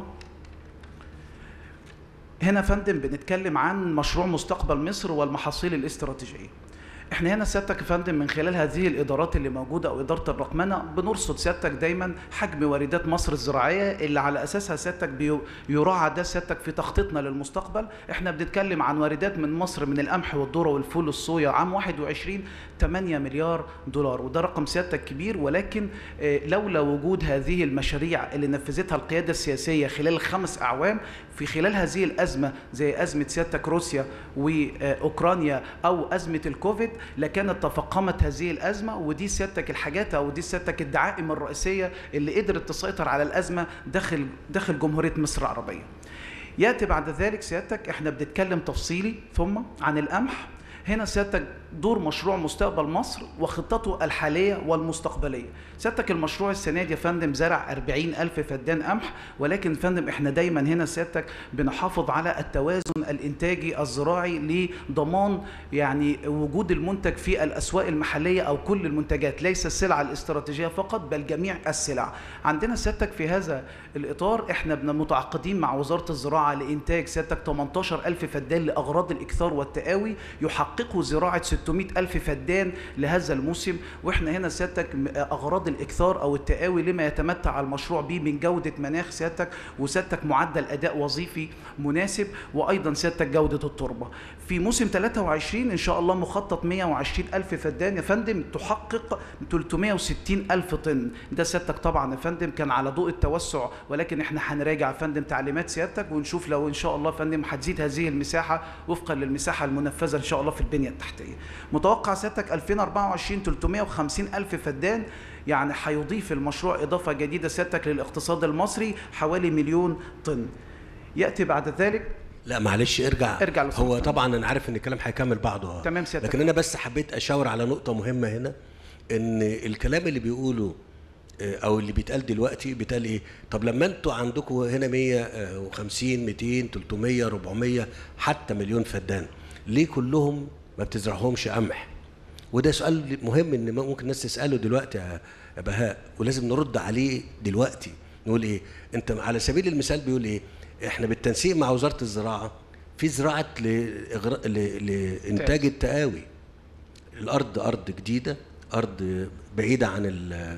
هنا يا فندم بنتكلم عن مشروع مستقبل مصر والمحاصيل الاستراتيجيه احنا هنا سيادتك يا فندم من خلال هذه الادارات اللي موجوده او اداره الرقمنه بنرصد سيادتك دايما حجم واردات مصر الزراعيه اللي على اساسها سيادتك بي- يراعى ده سيادتك في تخطيطنا للمستقبل احنا بنتكلم عن واردات من مصر من القمح والذره والفول والصويا عام 21 8 مليار دولار وده رقم سيادتك كبير ولكن آه، لولا وجود هذه المشاريع اللي نفذتها القياده السياسيه خلال خمس اعوام في خلال هذه الازمه زي ازمه سيادتك روسيا واوكرانيا او ازمه الكوفيد لكانت تفاقمت هذه الازمه ودي سيادتك الحاجات او دي سيادتك الدعائم الرئيسيه اللي قدرت تسيطر على الازمه داخل داخل جمهوريه مصر العربيه. ياتي بعد ذلك سيادتك احنا بنتكلم تفصيلي ثم عن القمح هنا سيادتك دور مشروع مستقبل مصر وخطته الحالية والمستقبلية سيادتك المشروع السنة دي يا فندم زرع 40 ألف فدان قمح ولكن يا فندم احنا دايما هنا سيادتك بنحافظ على التوازن الإنتاجي الزراعي لضمان يعني وجود المنتج في الأسواق المحلية أو كل المنتجات ليس السلعة الاستراتيجية فقط بل جميع السلع عندنا سيادتك في هذا الإطار احنا بن- متعاقدين مع وزارة الزراعة لإنتاج سيادتك 18 ألف فدان لأغراض الإكثار والتقاوي يحققوا زراعة 600 ألف فدان لهذا الموسم وإحنا هنا سيادتك م- أغراض الإكثار أو التقاوي لما يتمتع المشروع به من جودة مناخ سيادتك وسيادتك معدل أداء وظيفي مناسب وأيضا سيادتك جودة التربة في موسم 23 إن شاء الله مخطط 120 ألف فدان يا فندم تحقق 360 ألف طن ده سيادتك طبعا يا فندم كان على ضوء التوسع ولكن احنا هنراجع يا فندم تعليمات سيادتك ونشوف لو ان شاء الله يا فندم هتزيد هذه المساحه وفقا للمساحه المنفذه ان شاء الله في البنيه التحتيه متوقع سيادتك 2024 350 الف فدان يعني هيضيف المشروع اضافه جديده سيادتك للاقتصاد المصري حوالي مليون طن ياتي بعد ذلك لا معلش ارجع ارجع لو هو سمحت. طبعا انا عارف ان الكلام هيكمل بعضه تمام سيادتك. لكن انا بس حبيت اشاور على نقطه مهمه هنا ان الكلام اللي بيقوله آه، او اللي بيتقال دلوقتي بيتقال ايه طب لما انتوا عندكم هنا 150 200 300 400 حتى مليون فدان ليه كلهم ما بتزرعهمش قمح وده سؤال مهم ان ممكن الناس تساله دلوقتي يا يا بهاء ولازم نرد عليه دلوقتي نقول ايه انت على سبيل المثال بيقول ايه احنا بالتنسيق مع وزاره الزراعه في زراعه لإغراء- ل- لانتاج التقاوي الارض ارض جديده ارض بعيده عن ال-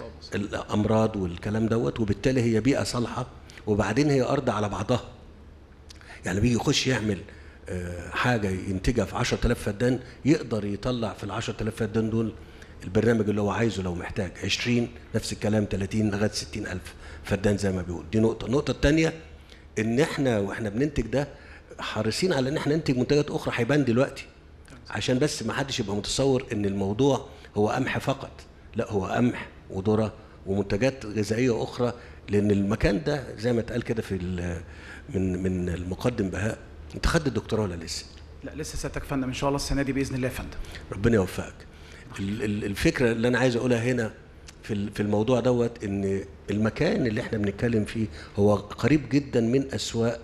الامراض والكلام دوت وبالتالي هي بيئه صالحه وبعدين هي ارض على بعضها يعني بيجي يخش يعمل آه، حاجه ينتجها في 10000 فدان يقدر يطلع في ال 10000 فدان دول البرنامج اللي هو عايزه لو محتاج 20 نفس الكلام 30 لغايه 60000 فدان زي ما بيقول دي نقطه النقطه الثانيه ان احنا واحنا بننتج ده حريصين على ان احنا ننتج منتجات اخرى هيبان دلوقتي عشان بس ما حدش يبقى متصور ان الموضوع هو قمح فقط لا هو قمح وذره ومنتجات غذائيه اخرى لان المكان ده زي ما اتقال كده في ال- من من المقدم بهاء انت خدت الدكتوراه ولا لسه؟ لا لسه سيادتك يا فندم ان شاء الله السنه دي باذن الله يا فندم ربنا يوفقك ال- ال- الفكره اللي انا عايز اقولها هنا في ال- في الموضوع دوت ان المكان اللي احنا بنتكلم فيه هو قريب جدا من اسواق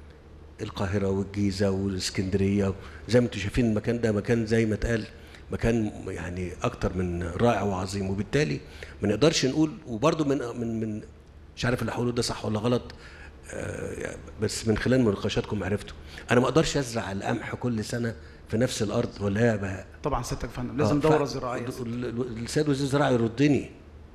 القاهره والجيزه والاسكندريه زي ما انتم شايفين المكان ده مكان زي ما اتقال مكان يعني اكتر من رائع وعظيم وبالتالي ما نقدرش نقول وبرده من من من مش عارف اللي هقوله ده صح ولا غلط آه، بس من خلال مناقشاتكم عرفته انا ما اقدرش ازرع القمح كل سنه في نفس الارض ولا هي بقى طبعا سيادتك يا فندم لازم آه، دوره ف- زراعيه ال- ال- السيد وزير الزراعه يردني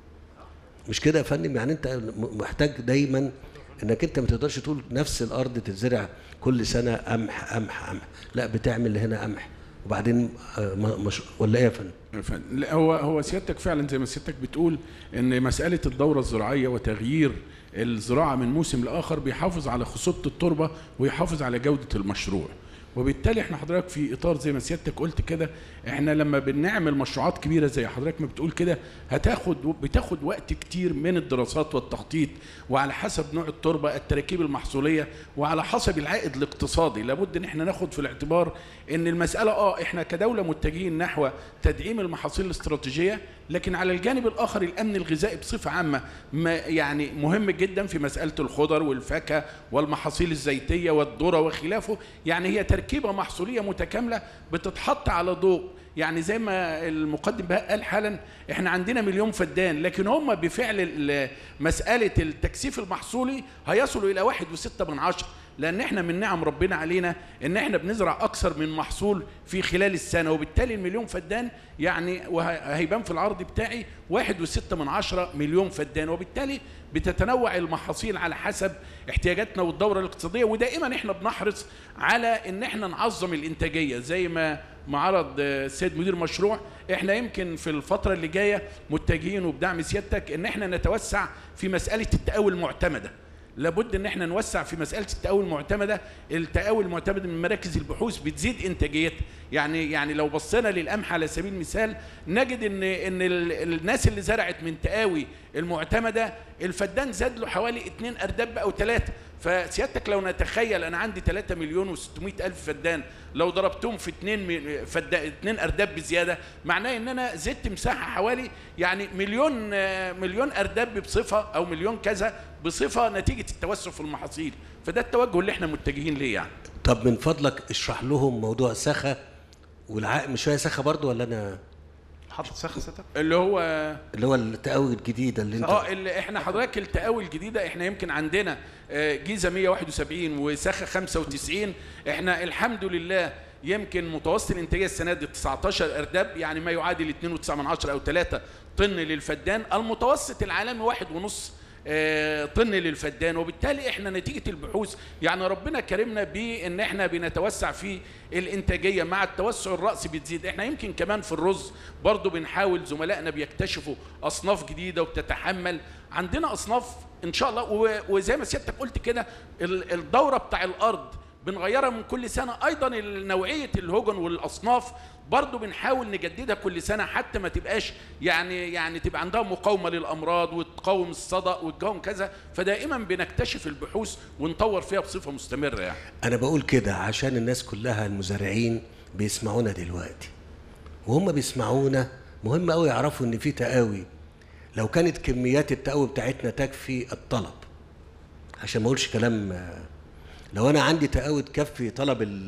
مش كده يا فندم يعني انت م- محتاج دايما انك انت ما تقدرش تقول نفس الارض تتزرع كل سنه قمح قمح قمح لا بتعمل هنا قمح وبعدين آه، ما- مش ولا ايه يا فندم ف- لا، هو هو سيادتك فعلا زي ما سيادتك بتقول ان مساله الدوره الزراعيه وتغيير الزراعه من موسم لاخر بيحافظ على خصوبه التربه ويحافظ على جوده المشروع وبالتالي احنا حضرتك في اطار زي ما سيادتك قلت كده احنا لما بنعمل مشروعات كبيره زي حضرتك ما بتقول كده هتاخد بتاخد وقت كتير من الدراسات والتخطيط وعلى حسب نوع التربه التراكيب المحصوليه وعلى حسب العائد الاقتصادي لابد ان احنا ناخد في الاعتبار ان المساله اه احنا كدوله متجهين نحو تدعيم المحاصيل الاستراتيجيه لكن على الجانب الاخر الامن الغذائي بصفه عامه ما يعني مهم جدا في مساله الخضر والفاكهه والمحاصيل الزيتيه والذره وخلافه يعني هي تركيبه محصوليه متكامله بتتحط على ضوء يعني زي ما المقدم بقى قال حالا احنا عندنا مليون فدان لكن هم بفعل ال- مساله التكثيف المحصولي هيصلوا الى واحد وستة من عشرة لان احنا من نعم ربنا علينا ان احنا بنزرع اكثر من محصول في خلال السنه وبالتالي المليون فدان يعني وهيبان في العرض بتاعي واحد وستة من عشرة مليون فدان وبالتالي بتتنوع المحاصيل على حسب احتياجاتنا والدوره الاقتصاديه ودائما احنا بنحرص على ان احنا نعظم الانتاجيه زي ما ما عرض آه، السيد مدير مشروع احنا يمكن في الفتره اللي جايه متجهين وبدعم سيادتك ان احنا نتوسع في مساله التقاوي المعتمده لابد ان احنا نوسع في مساله التقاوي المعتمده التقاوي المعتمده من مراكز البحوث بتزيد انتاجيتها يعني يعني لو بصينا للقمح على سبيل المثال نجد ان ان ال- الناس اللي زرعت من تقاوي المعتمده الفدان زاد له حوالي 2 ارداب او 3 فسيادتك لو نتخيل انا عندي 3 مليون و600 الف فدان لو ضربتهم في 2 فدان 2 ارداب بزياده معناه ان انا زدت مساحه حوالي يعني مليون آه، مليون ارداب بصفه او مليون كذا بصفه نتيجه التوسع في المحاصيل فده التوجه اللي احنا متجهين ليه يعني طب من فضلك اشرح لهم موضوع سخا والعائد مش هي سخا برضو ولا انا حاطط سخ سيادتك اللي هو اللي هو التقاوي الجديده اللي انت اه اللي احنا حضرتك التقاوي الجديده احنا يمكن عندنا آه، جيزه 171 وسخه 95 احنا الحمد لله يمكن متوسط الانتاجيه السنه دي 19 ارداب يعني ما يعادل 2.9 من عشرة او 3 طن للفدان المتوسط العالمي واحد ونص آه، طن للفدان وبالتالي احنا نتيجه البحوث يعني ربنا كرمنا بان احنا بنتوسع في الانتاجيه مع التوسع الراسي بتزيد احنا يمكن كمان في الرز برضو بنحاول زملائنا بيكتشفوا اصناف جديده وبتتحمل عندنا اصناف ان شاء الله و- وزي ما سيادتك قلت كده ال- الدوره بتاع الارض بنغيرها من كل سنه ايضا نوعيه الهجن والاصناف برضو بنحاول نجددها كل سنه حتى ما تبقاش يعني يعني تبقى عندها مقاومه للامراض وتقاوم الصدأ وتقاوم كذا فدائما بنكتشف البحوث ونطور فيها بصفه مستمره يعني انا بقول كده عشان الناس كلها المزارعين بيسمعونا دلوقتي وهم بيسمعونا مهم قوي يعرفوا ان في تقاوي لو كانت كميات التقاوي بتاعتنا تكفي الطلب عشان ما اقولش كلام آه، لو انا عندي تقاوي تكفي طلب ال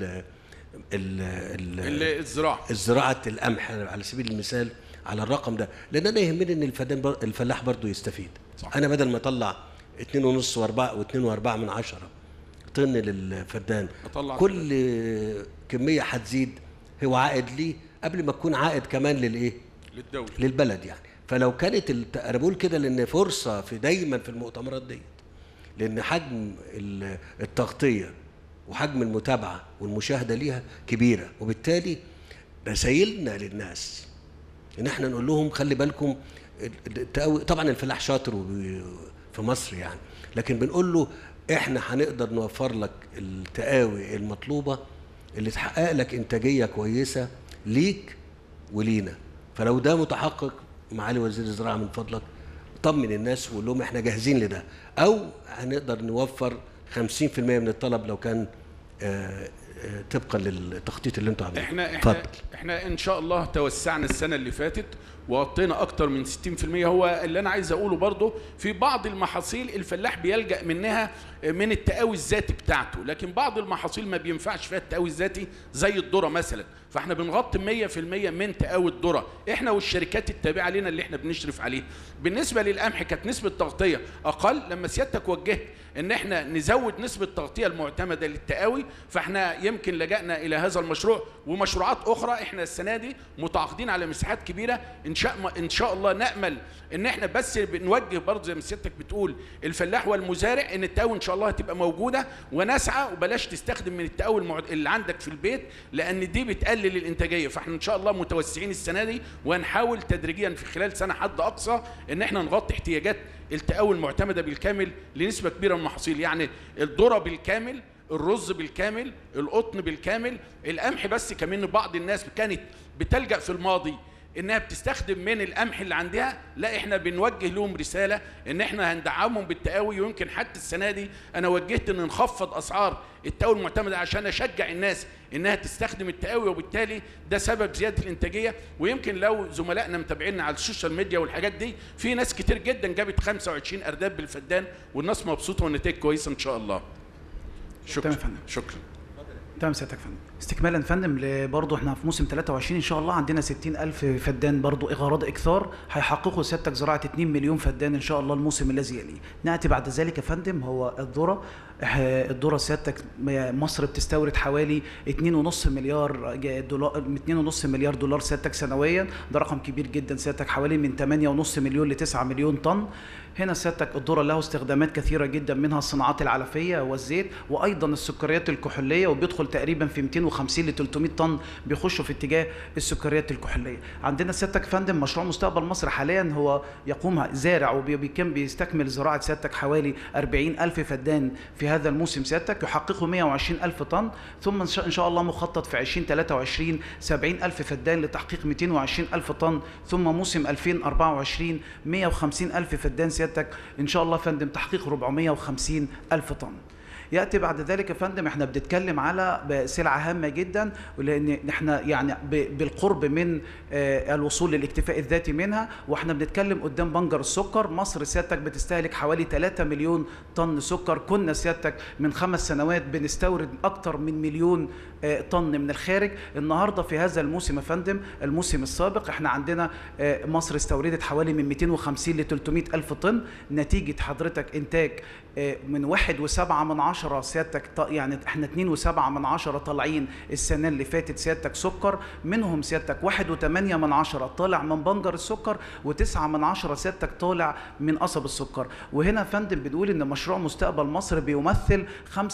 ال ال اللي الزراعه الزراعة القمح على سبيل المثال على الرقم ده لان انا يهمني ان الفدان بر... الفلاح برضه يستفيد صح. انا بدل ما اطلع اتنين ونص واربعة واتنين واربعة من عشرة طن للفدان أطلع كل كمية هتزيد هو عائد لي قبل ما تكون عائد كمان للايه للدوله للبلد يعني فلو كانت الت... انا بقول كده لان فرصه في دايما في المؤتمرات ديت لان حجم ال- التغطيه وحجم المتابعه والمشاهده ليها كبيره وبالتالي رسائلنا للناس ان احنا نقول لهم خلي بالكم التقوي طبعا الفلاح شاطر وبي- في مصر يعني لكن بنقول له احنا هنقدر نوفر لك التقاوي المطلوبه اللي تحقق لك انتاجيه كويسه ليك ولينا فلو ده متحقق معالي وزير الزراعه من فضلك طمن الناس وقول لهم احنا جاهزين لده او هنقدر نوفر 50% من الطلب لو كان آه، آه، طبقا للتخطيط اللي انتوا عاملينه احنا اتفضل. احنا احنا ان شاء الله توسعنا السنه اللي فاتت وغطينا اكتر من 60% هو اللي انا عايز اقوله برضه في بعض المحاصيل الفلاح بيلجا منها من التقاوي الذاتي بتاعته لكن بعض المحاصيل ما بينفعش فيها التقاوي الذاتي زي الذره مثلا فاحنا بنغطي 100% من تقاوي الذره احنا والشركات التابعه لنا اللي احنا بنشرف عليها بالنسبه للقمح كانت نسبه تغطيه اقل لما سيادتك وجهت ان احنا نزود نسبه التغطيه المعتمده للتقاوي فاحنا يمكن لجأنا الى هذا المشروع ومشروعات اخرى احنا السنه دي متعاقدين على مساحات كبيره ان شاء ان شاء الله نامل ان احنا بس بنوجه برضه زي ما سيادتك بتقول الفلاح والمزارع ان التقاوي ان شاء الله هتبقى موجوده ونسعى وبلاش تستخدم من التقاوي المعد... اللي عندك في البيت لان دي بتقلل الانتاجيه فاحنا ان شاء الله متوسعين السنه دي وهنحاول تدريجيا في خلال سنه حد اقصى ان احنا نغطي احتياجات التقاوي المعتمده بالكامل لنسبه كبيره من المحاصيل يعني الذره بالكامل الرز بالكامل القطن بالكامل القمح بس كمان بعض الناس كانت بتلجأ في الماضي انها بتستخدم من القمح اللي عندها لا احنا بنوجه لهم رساله ان احنا هندعمهم بالتقاوي ويمكن حتى السنه دي انا وجهت ان نخفض اسعار التقاوي المعتمده عشان اشجع الناس انها تستخدم التقاوي وبالتالي ده سبب زياده الانتاجيه ويمكن لو زملائنا متابعينا على السوشيال ميديا والحاجات دي في ناس كتير جدا جابت 25 ارداب بالفدان والناس مبسوطه والنتائج كويسه ان شاء الله شكرا تمام يا فندم. شكرا تمام سيادتك يا فندم استكمالا يا فندم ل- برضه احنا في موسم 23 ان شاء الله عندنا 60 الف فدان برضه اغراض اكثار هيحققوا سيادتك زراعه 2 مليون فدان ان شاء الله الموسم الذي يليه ناتي بعد ذلك يا فندم هو الذره اه، الذره سيادتك م- مصر بتستورد حوالي 2.5 مليار ج- دولار 2.5 مليار دولار سيادتك سنويا ده رقم كبير جدا سيادتك حوالي من 8.5 مليون ل 9 مليون طن هنا سيادتك الذره له استخدامات كثيره جدا منها الصناعات العلفيه والزيت وايضا السكريات الكحوليه وبيدخل تقريبا في 250 ل 300 طن بيخشوا في اتجاه السكريات الكحوليه عندنا سيادتك فندم مشروع مستقبل مصر حاليا هو يقوم زارع وبيكم بيستكمل زراعه سيادتك حوالي 40 الف فدان في هذا الموسم سيادتك يحققوا 120 الف طن ثم ان شاء إن شاء الله مخطط في 2023 70 الف فدان لتحقيق 220 الف طن ثم موسم 2024 150 الف فدان سيادتك ان شاء الله فندم تحقيق 450 الف طن ياتي بعد ذلك يا فندم احنا بنتكلم على ب- سلعه هامه جدا ولان احنا يعني ب- بالقرب من آه، الوصول للاكتفاء الذاتي منها واحنا بنتكلم قدام بنجر السكر مصر سيادتك بتستهلك حوالي 3 مليون طن سكر كنا سيادتك من خمس سنوات بنستورد اكتر من مليون آه، طن من الخارج النهارده في هذا الموسم يا فندم الموسم السابق احنا عندنا آه، مصر استوردت حوالي من 250 ل 300 الف طن نتيجه حضرتك انتاج آه، من واحد وسبعة من عشرة سيادتك ط- يعني احنا اتنين وسبعة من عشرة طالعين السنة اللي فاتت سيادتك سكر منهم سيادتك واحد وتمانية من عشرة طالع من بنجر السكر وتسعة من عشرة سيادتك طالع من قصب السكر وهنا يا فندم بنقول ان مشروع مستقبل مصر بيمثل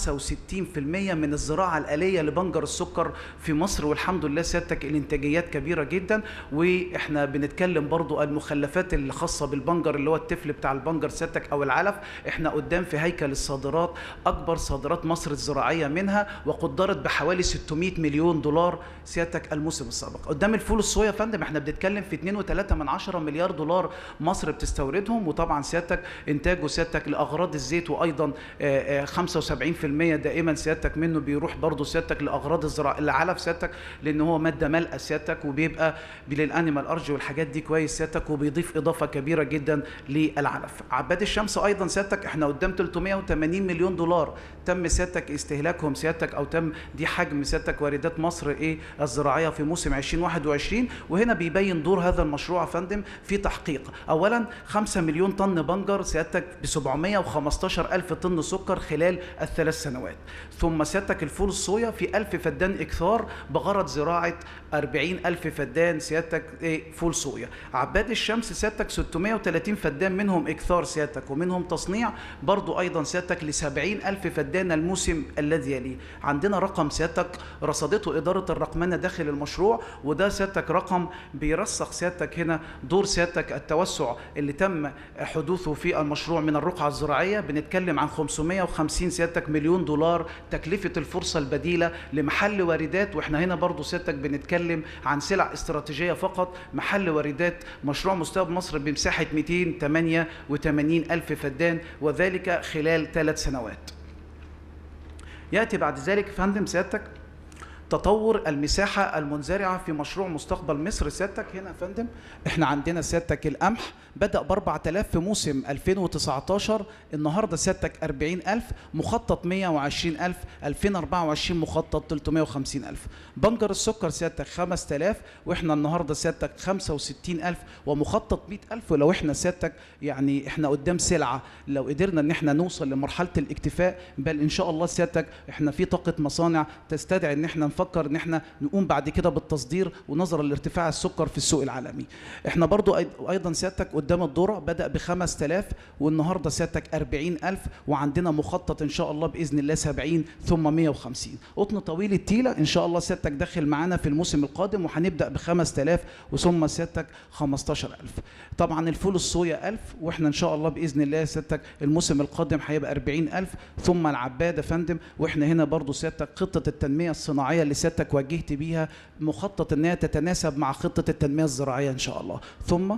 65% من الزراعة الآلية لبنجر السكر في مصر والحمد لله سيادتك الانتاجيات كبيرة جدا واحنا بنتكلم برضو المخلفات اللي خاصة بالبنجر اللي هو التفل بتاع البنجر سيادتك او العلف احنا قدام في هيكل الصادرات اكبر صادرات مصر الزراعيه منها وقدرت بحوالي 600 مليون دولار سيادتك الموسم السابق قدام الفول الصويا يا فندم احنا بنتكلم في 2.3 من عشرة مليار دولار مصر بتستوردهم وطبعا سيادتك انتاجه سيادتك لاغراض الزيت وايضا آه، آه، 75% دائما سيادتك منه بيروح برضه سيادتك لاغراض الزراعه العلف سيادتك لان هو ماده مالئه سيادتك وبيبقى للانيمال ارج والحاجات دي كويس سيادتك وبيضيف اضافه كبيره جدا للعلف عباد الشمس ايضا سيادتك احنا قدام 380 مليون دولار تم سيادتك استهلاكهم سيادتك او تم دي حجم سيادتك واردات مصر ايه الزراعيه في موسم 2021 وهنا بيبين دور هذا المشروع يا فندم في تحقيق اولا 5 مليون طن بنجر سيادتك ب 715 الف طن سكر خلال الثلاث سنوات ثم سيادتك الفول الصويا في 1000 فدان اكثار بغرض زراعه 40 الف فدان سيادتك ايه فول صويا عباد الشمس سيادتك 630 فدان منهم اكثار سيادتك ومنهم تصنيع برضو ايضا سيادتك ل 70 الف فدان الموسم الذي يليه عندنا رقم سيادتك رصدته اداره الرقمنه داخل المشروع وده سيادتك رقم بيرسخ سيادتك هنا دور سيادتك التوسع اللي تم حدوثه في المشروع من الرقعه الزراعيه بنتكلم عن 550 سيادتك مليون دولار تكلفه الفرصه البديله لمحل واردات واحنا هنا برضو سيادتك بنتكلم عن سلع استراتيجيه فقط محل واردات مشروع مستقبل مصر بمساحه 288 الف فدان وذلك خلال ثلاث سنوات ياتي بعد ذلك فندم سيادتك تطور المساحه المنزرعه في مشروع مستقبل مصر سيادتك هنا يا فندم احنا عندنا سيادتك القمح بدا ب 4000 في موسم 2019 النهارده سيادتك 40000 مخطط 120000 2024 مخطط 350000 بنجر السكر سيادتك 5000 واحنا النهارده سيادتك 65000 ومخطط 100000 ولو احنا سيادتك يعني احنا قدام سلعه لو قدرنا ان احنا نوصل لمرحله الاكتفاء بل ان شاء الله سيادتك احنا في طاقه مصانع تستدعي ان احنا نفكر ان احنا نقوم بعد كده بالتصدير ونظرا لارتفاع السكر في السوق العالمي احنا برضو أي- ايضا سيادتك قدام الذره بدا ب 5000 والنهارده سيادتك 40000 وعندنا مخطط ان شاء الله باذن الله 70 ثم 150 قطن طويل التيله ان شاء الله سيادتك داخل معانا في الموسم القادم وهنبدا ب 5000 وثم سيادتك 15000 طبعا الفول الصويا 1000 واحنا ان شاء الله باذن الله سيادتك الموسم القادم هيبقى 40000 ثم العباد يا فندم واحنا هنا برضو سيادتك خطه التنميه الصناعيه اللي سيادتك واجهت بيها مخطط ان هي تتناسب مع خطه التنميه الزراعيه ان شاء الله ثم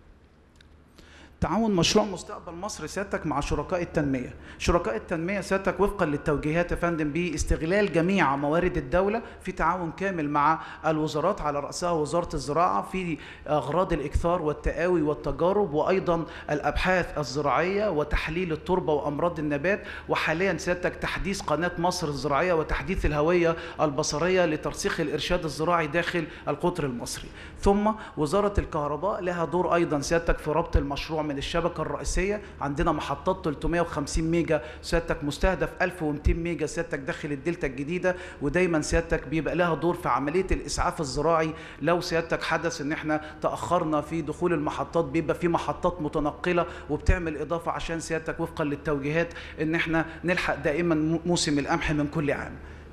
تعاون مشروع مستقبل مصر سيادتك مع شركاء التنمية شركاء التنمية سيادتك وفقا للتوجيهات يا فندم باستغلال جميع موارد الدولة في تعاون كامل مع الوزارات على رأسها وزارة الزراعة في أغراض الإكثار والتقاوي والتجارب وأيضا الأبحاث الزراعية وتحليل التربة وأمراض النبات وحاليا سيادتك تحديث قناة مصر الزراعية وتحديث الهوية البصرية لترسيخ الإرشاد الزراعي داخل القطر المصري ثم وزارة الكهرباء لها دور أيضا سيادتك في ربط المشروع من الشبكة الرئيسية عندنا محطات 350 ميجا سيادتك مستهدف 1200 ميجا سيادتك داخل الدلتا الجديدة ودايما سيادتك بيبقى لها دور في عملية الإسعاف الزراعي لو سيادتك حدث إن احنا تأخرنا في دخول المحطات بيبقى في محطات متنقلة وبتعمل إضافة عشان سيادتك وفقا للتوجيهات إن احنا نلحق دائما موسم القمح من كل عام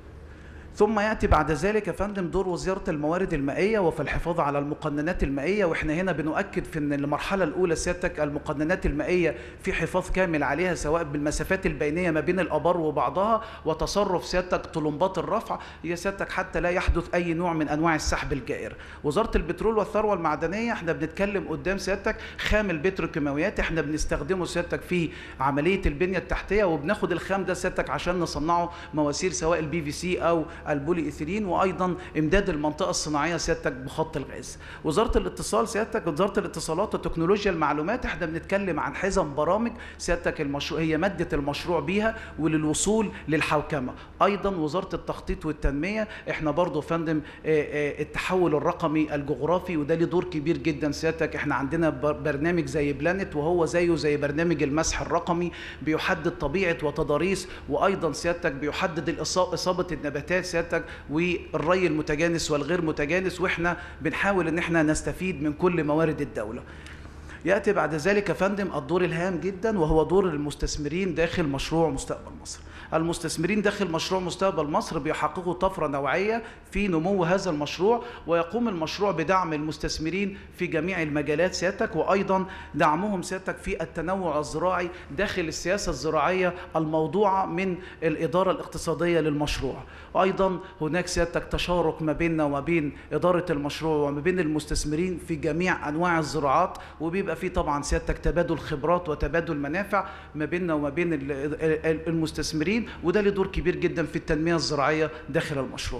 ثم ياتي بعد ذلك يا فندم دور وزاره الموارد المائيه وفي الحفاظ على المقننات المائيه واحنا هنا بنؤكد في ان المرحله الاولى سيادتك المقننات المائيه في حفاظ كامل عليها سواء بالمسافات البينيه ما بين الابار وبعضها وتصرف سيادتك طلمبات الرفع هي سيادتك حتى لا يحدث اي نوع من انواع السحب الجائر وزاره البترول والثروه المعدنيه احنا بنتكلم قدام سيادتك خام البتروكيماويات احنا بنستخدمه سيادتك في عمليه البنيه التحتيه وبناخد الخام ده سيادتك عشان نصنعه مواسير سواء البي في سي او البولي ايثيلين وايضا امداد المنطقه الصناعيه سيادتك بخط الغاز وزاره الاتصال سيادتك وزاره الاتصالات وتكنولوجيا المعلومات احنا بنتكلم عن حزم برامج سيادتك المشروع هي ماده المشروع بيها وللوصول للحوكمه ايضا وزاره التخطيط والتنميه احنا برضو يا فندم آه، آه، التحول الرقمي الجغرافي وده له دور كبير جدا سيادتك احنا عندنا بر- برنامج زي بلانت وهو زيه زي برنامج المسح الرقمي بيحدد طبيعه وتضاريس وايضا سيادتك بيحدد الإصا- اصابه النباتات سيادتك والري المتجانس والغير متجانس واحنا بنحاول ان احنا نستفيد من كل موارد الدوله ياتي بعد ذلك يا فندم الدور الهام جدا وهو دور المستثمرين داخل مشروع مستقبل مصر المستثمرين داخل مشروع مستقبل مصر بيحققوا طفره نوعيه في نمو هذا المشروع ويقوم المشروع بدعم المستثمرين في جميع المجالات سيادتك وايضا دعمهم سيادتك في التنوع الزراعي داخل السياسه الزراعيه الموضوعه من الاداره الاقتصاديه للمشروع وايضا هناك سيادتك تشارك ما بيننا وما بين اداره المشروع وما بين المستثمرين في جميع انواع الزراعات وبيبقى في طبعا سيادتك تبادل خبرات وتبادل منافع ما بيننا وما بين ال- ال- المستثمرين وده له دور كبير جدا في التنميه الزراعيه داخل المشروع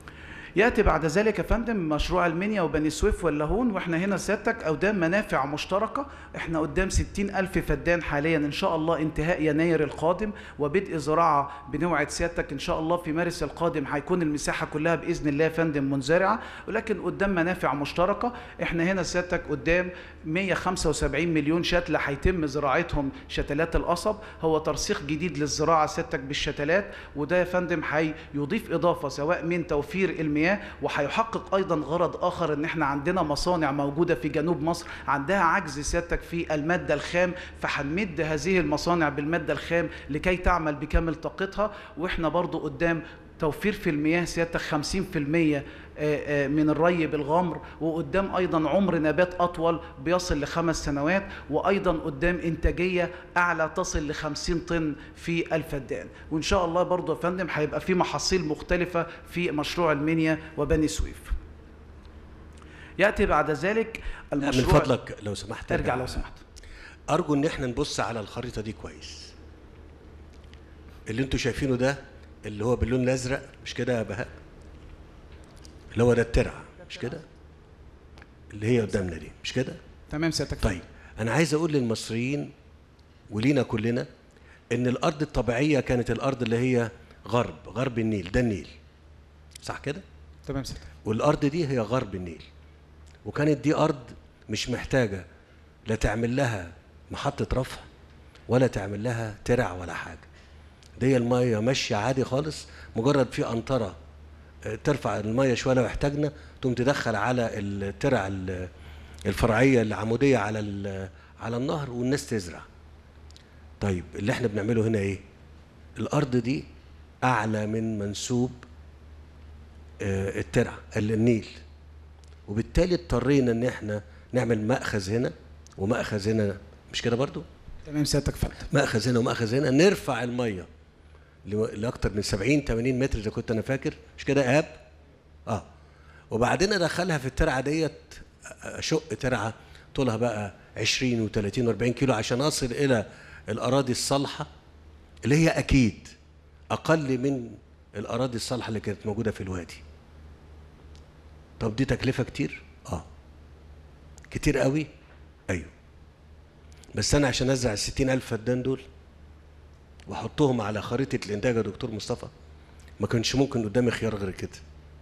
ياتي بعد ذلك يا فندم مشروع المنيا وبني سويف واللاهون واحنا هنا سيادتك قدام منافع مشتركه احنا قدام 60 الف فدان حاليا ان شاء الله انتهاء يناير القادم وبدء زراعه بنوعد سيادتك ان شاء الله في مارس القادم هيكون المساحه كلها باذن الله يا فندم منزرعه ولكن قدام منافع مشتركه احنا هنا سيادتك قدام 175 مليون شتله هيتم زراعتهم شتلات القصب هو ترسيخ جديد للزراعه سيادتك بالشتلات وده يا فندم هيضيف اضافه سواء من توفير المياه وهيحقق ايضا غرض اخر ان احنا عندنا مصانع موجوده في جنوب مصر عندها عجز سيادتك في الماده الخام فهنمد هذه المصانع بالماده الخام لكي تعمل بكامل طاقتها واحنا برضو قدام توفير في المياه سيادتك 50% آه، آه، من الري بالغمر وقدام ايضا عمر نبات اطول بيصل لخمس سنوات وايضا قدام انتاجيه اعلى تصل ل 50 طن في الفدان وان شاء الله برضو يا فندم هيبقى في محاصيل مختلفه في مشروع المنيا وبني سويف ياتي بعد ذلك لا، من المشروع فضلك لو سمحت ارجع لو سمحت ارجو ان احنا نبص على الخريطه دي كويس اللي انتوا شايفينه ده اللي هو باللون الازرق مش كده يا بهاء اللي هو ده الترعه مش كده اللي هي قدامنا دي مش كده تمام سيادتك فندم. طيب انا عايز اقول للمصريين ولينا كلنا ان الارض الطبيعيه كانت الارض اللي هي غرب غرب النيل ده النيل صح كده تمام سيادتك والارض دي هي غرب النيل وكانت دي ارض مش محتاجه لا تعمل لها محطه رفع ولا تعمل لها ترع ولا حاجه دي الميه ماشيه عادي خالص مجرد في قنطره آه، ترفع الميه شويه لو احتاجنا تقوم تدخل على الترع ال- الفرعيه العموديه على ال- على النهر والناس تزرع طيب اللي احنا بنعمله هنا ايه الارض دي اعلى من منسوب آه، الترع النيل وبالتالي اضطرينا ان احنا نعمل مأخذ هنا ومأخذ هنا مش كده برضو تمام سيادتك فندم مأخذ هنا ومأخذ هنا نرفع الميه لو- لاكتر من 70 80 متر اذا كنت انا فاكر مش كده ايهاب اه وبعدين ادخلها في الترعه ديت اشق ترعه طولها بقى 20 و30 و40 كيلو عشان اصل الى الاراضي الصالحه اللي هي اكيد اقل من الاراضي الصالحه اللي كانت موجوده في الوادي طب دي تكلفه كتير اه كتير قوي ايوه بس انا عشان ازرع ال ألف فدان دول واحطهم على خريطه الانتاج يا دكتور مصطفى ما كانش ممكن قدامي خيار غير كده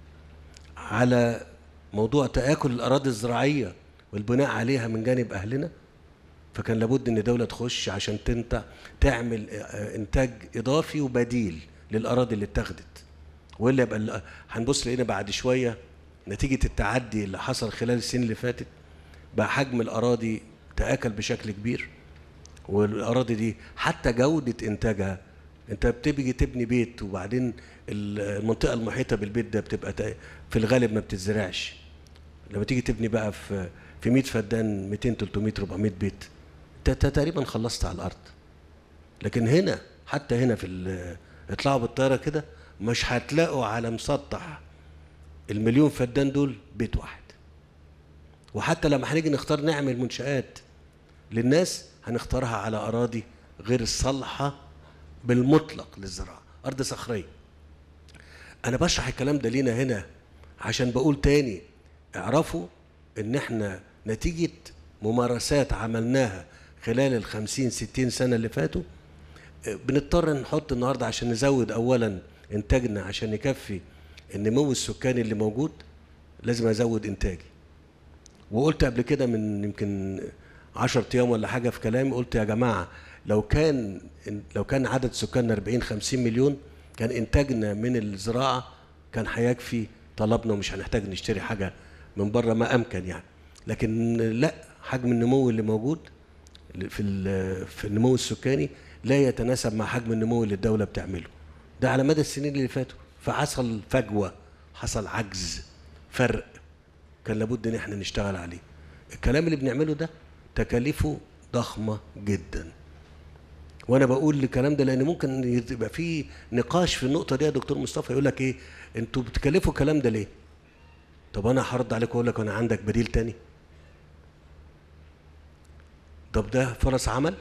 على موضوع تآكل الأراضي الزراعية والبناء عليها من جانب أهلنا فكان لابد إن الدولة تخش عشان تنتع تعمل آه، إنتاج إضافي وبديل للأراضي اللي اتخذت وإلا يبقى ال- هنبص لقينا بعد شوية نتيجة التعدي اللي حصل خلال السنين اللي فاتت بقى حجم الأراضي تآكل بشكل كبير والاراضي دي حتى جوده انتاجها انت بتيجي تبني بيت وبعدين المنطقه المحيطه بالبيت ده بتبقى تا- في الغالب ما بتتزرعش لما تيجي تبني بقى في في 100 فدان 200 300 400 بيت انت أنت تقريبا خلصت على الارض لكن هنا حتى هنا في ال- اطلعوا بالطياره كده مش هتلاقوا على مسطح المليون فدان دول بيت واحد وحتى لما هنيجي نختار نعمل منشآت للناس هنختارها على أراضي غير الصالحة بالمطلق للزراعة أرض صخرية أنا بشرح الكلام ده لينا هنا عشان بقول تاني اعرفوا إن إحنا نتيجة ممارسات عملناها خلال الخمسين ستين سنة اللي فاتوا آه، بنضطر نحط النهاردة عشان نزود أولا إنتاجنا عشان يكفي النمو السكاني اللي موجود لازم أزود إنتاجي وقلت قبل كده من يمكن 10 ايام ولا حاجه في كلامي قلت يا جماعه لو كان لو كان عدد سكاننا 40 50 مليون كان انتاجنا من الزراعه كان هيكفي طلبنا ومش هنحتاج نشتري حاجه من بره ما امكن يعني لكن لا حجم النمو اللي موجود في ال- في النمو السكاني لا يتناسب مع حجم النمو اللي الدوله بتعمله ده على مدى السنين اللي فاتوا فحصل فجوه حصل عجز فرق كان لابد ان احنا نشتغل عليه الكلام اللي بنعمله ده تكاليفه ضخمه جدا وانا بقول الكلام ده لان ممكن يبقى في نقاش في النقطه دي يا دكتور مصطفى يقول لك ايه انتوا بتكلفوا الكلام ده ليه طب انا هرد عليك واقول لك انا عندك بديل تاني طب ده فرص عمل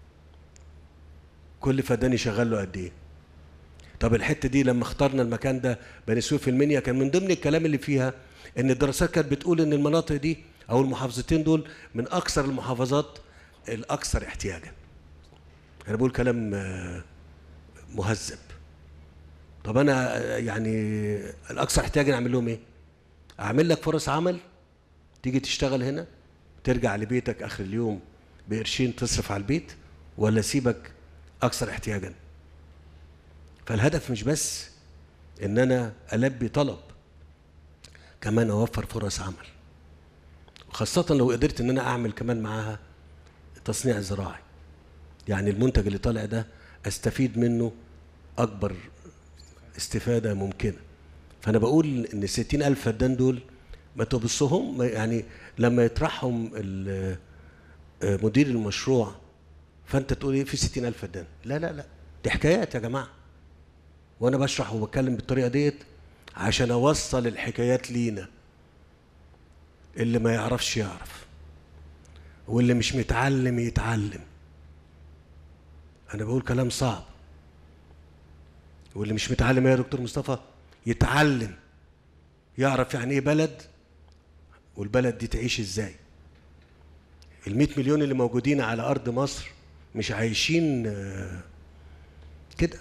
كل فدان يشغل له قد ايه طب الحته دي لما اخترنا المكان ده بني سويف المنيا كان من ضمن الكلام اللي فيها ان الدراسات كانت بتقول ان المناطق دي او المحافظتين دول من اكثر المحافظات الاكثر احتياجا انا بقول كلام آه، مهذب طب انا آه، يعني الاكثر احتياجا اعمل لهم ايه اعمل لك فرص عمل تيجي تشتغل هنا ترجع لبيتك اخر اليوم بقرشين تصرف على البيت ولا سيبك اكثر احتياجا فالهدف مش بس ان انا البي طلب كمان اوفر فرص عمل خاصة لو قدرت ان انا اعمل كمان معاها تصنيع زراعي يعني المنتج اللي طالع ده استفيد منه اكبر استفادة ممكنة فانا بقول ان الستين الف فدان دول ما تبصهم ما- يعني لما يطرحهم ال- آه، مدير المشروع فانت تقول ايه في ستين الف فدان لا لا لا دي حكايات يا جماعه وانا بشرح وبتكلم بالطريقه ديت عشان اوصل الحكايات لينا اللي ما يعرفش يعرف واللي مش متعلم يتعلم انا بقول كلام صعب واللي مش متعلم إيه يا دكتور مصطفى يتعلم يعرف يعني ايه بلد والبلد دي تعيش ازاي ال 100 مليون اللي موجودين على ارض مصر مش عايشين آه، كده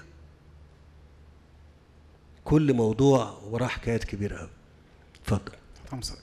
كل موضوع وراه حكايات كبيره قوي اتفضل خمسة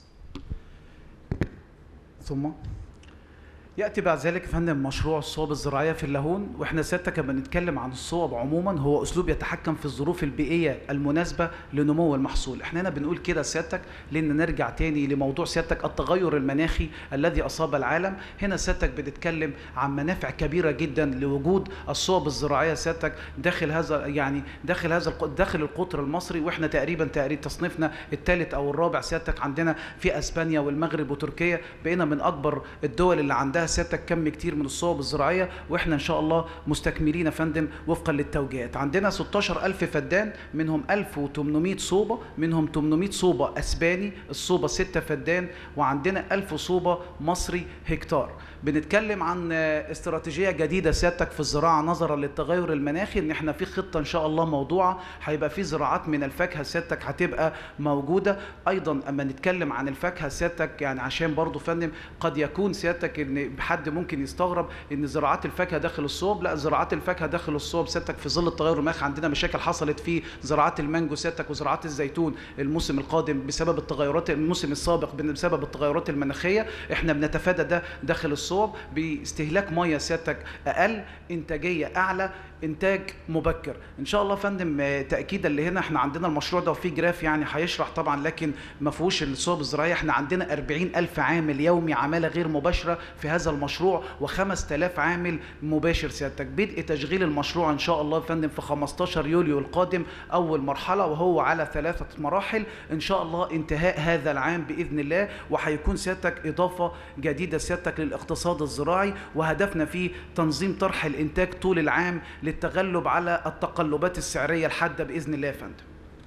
ثم ياتي بعد ذلك يا فندم مشروع الصوب الزراعيه في اللاهون واحنا سيادتك لما بنتكلم عن الصوب عموما هو اسلوب يتحكم في الظروف البيئيه المناسبه لنمو المحصول احنا هنا بنقول كده سيادتك لان نرجع تاني لموضوع سيادتك التغير المناخي الذي اصاب العالم هنا سيادتك بنتكلم عن منافع كبيره جدا لوجود الصوب الزراعيه سيادتك داخل هذا يعني داخل هذا الق- داخل القطر المصري واحنا تقريبا تقريبا تصنيفنا الثالث او الرابع سيادتك عندنا في اسبانيا والمغرب وتركيا بقينا من اكبر الدول اللي عندها سيادتك كم كتير من الصوب الزراعيه واحنا ان شاء الله مستكملين يا فندم وفقا للتوجيهات عندنا 16000 فدان منهم 1800 صوبه منهم 800 صوبه اسباني الصوبه 6 فدان وعندنا 1000 صوبه مصري هكتار بنتكلم عن آه، استراتيجيه جديده سيادتك في الزراعه نظرا للتغير المناخي ان احنا في خطه ان شاء الله موضوعه هيبقى في زراعات من الفاكهه سيادتك هتبقى موجوده ايضا اما نتكلم عن الفاكهه سيادتك يعني عشان برضو فندم قد يكون سيادتك ان حد ممكن يستغرب ان زراعات الفاكهه داخل الصوب لا زراعات الفاكهه داخل الصوب سيادتك في ظل التغير المناخي عندنا مشاكل حصلت في زراعات المانجو سيادتك وزراعات الزيتون الموسم القادم بسبب التغيرات الموسم السابق بسبب التغيرات المناخيه احنا بنتفادى ده داخل الصوب باستهلاك ميه سيادتك اقل انتاجيه اعلى انتاج مبكر ان شاء الله يا فندم آه، تاكيدا اللي هنا احنا عندنا المشروع ده وفيه جراف يعني هيشرح طبعا لكن ما فيهوش الصوب الزراعيه احنا عندنا 40 الف عامل يومي عماله غير مباشره في هذا المشروع و5000 عامل مباشر سيادتك بدء تشغيل المشروع ان شاء الله يا فندم في 15 يوليو القادم اول مرحله وهو على ثلاثه مراحل ان شاء الله انتهاء هذا العام باذن الله وهيكون سيادتك اضافه جديده سيادتك للاقتصاد الزراعي وهدفنا فيه تنظيم طرح الانتاج طول العام للتغلب على التقلبات السعريه الحاده باذن الله يا فندم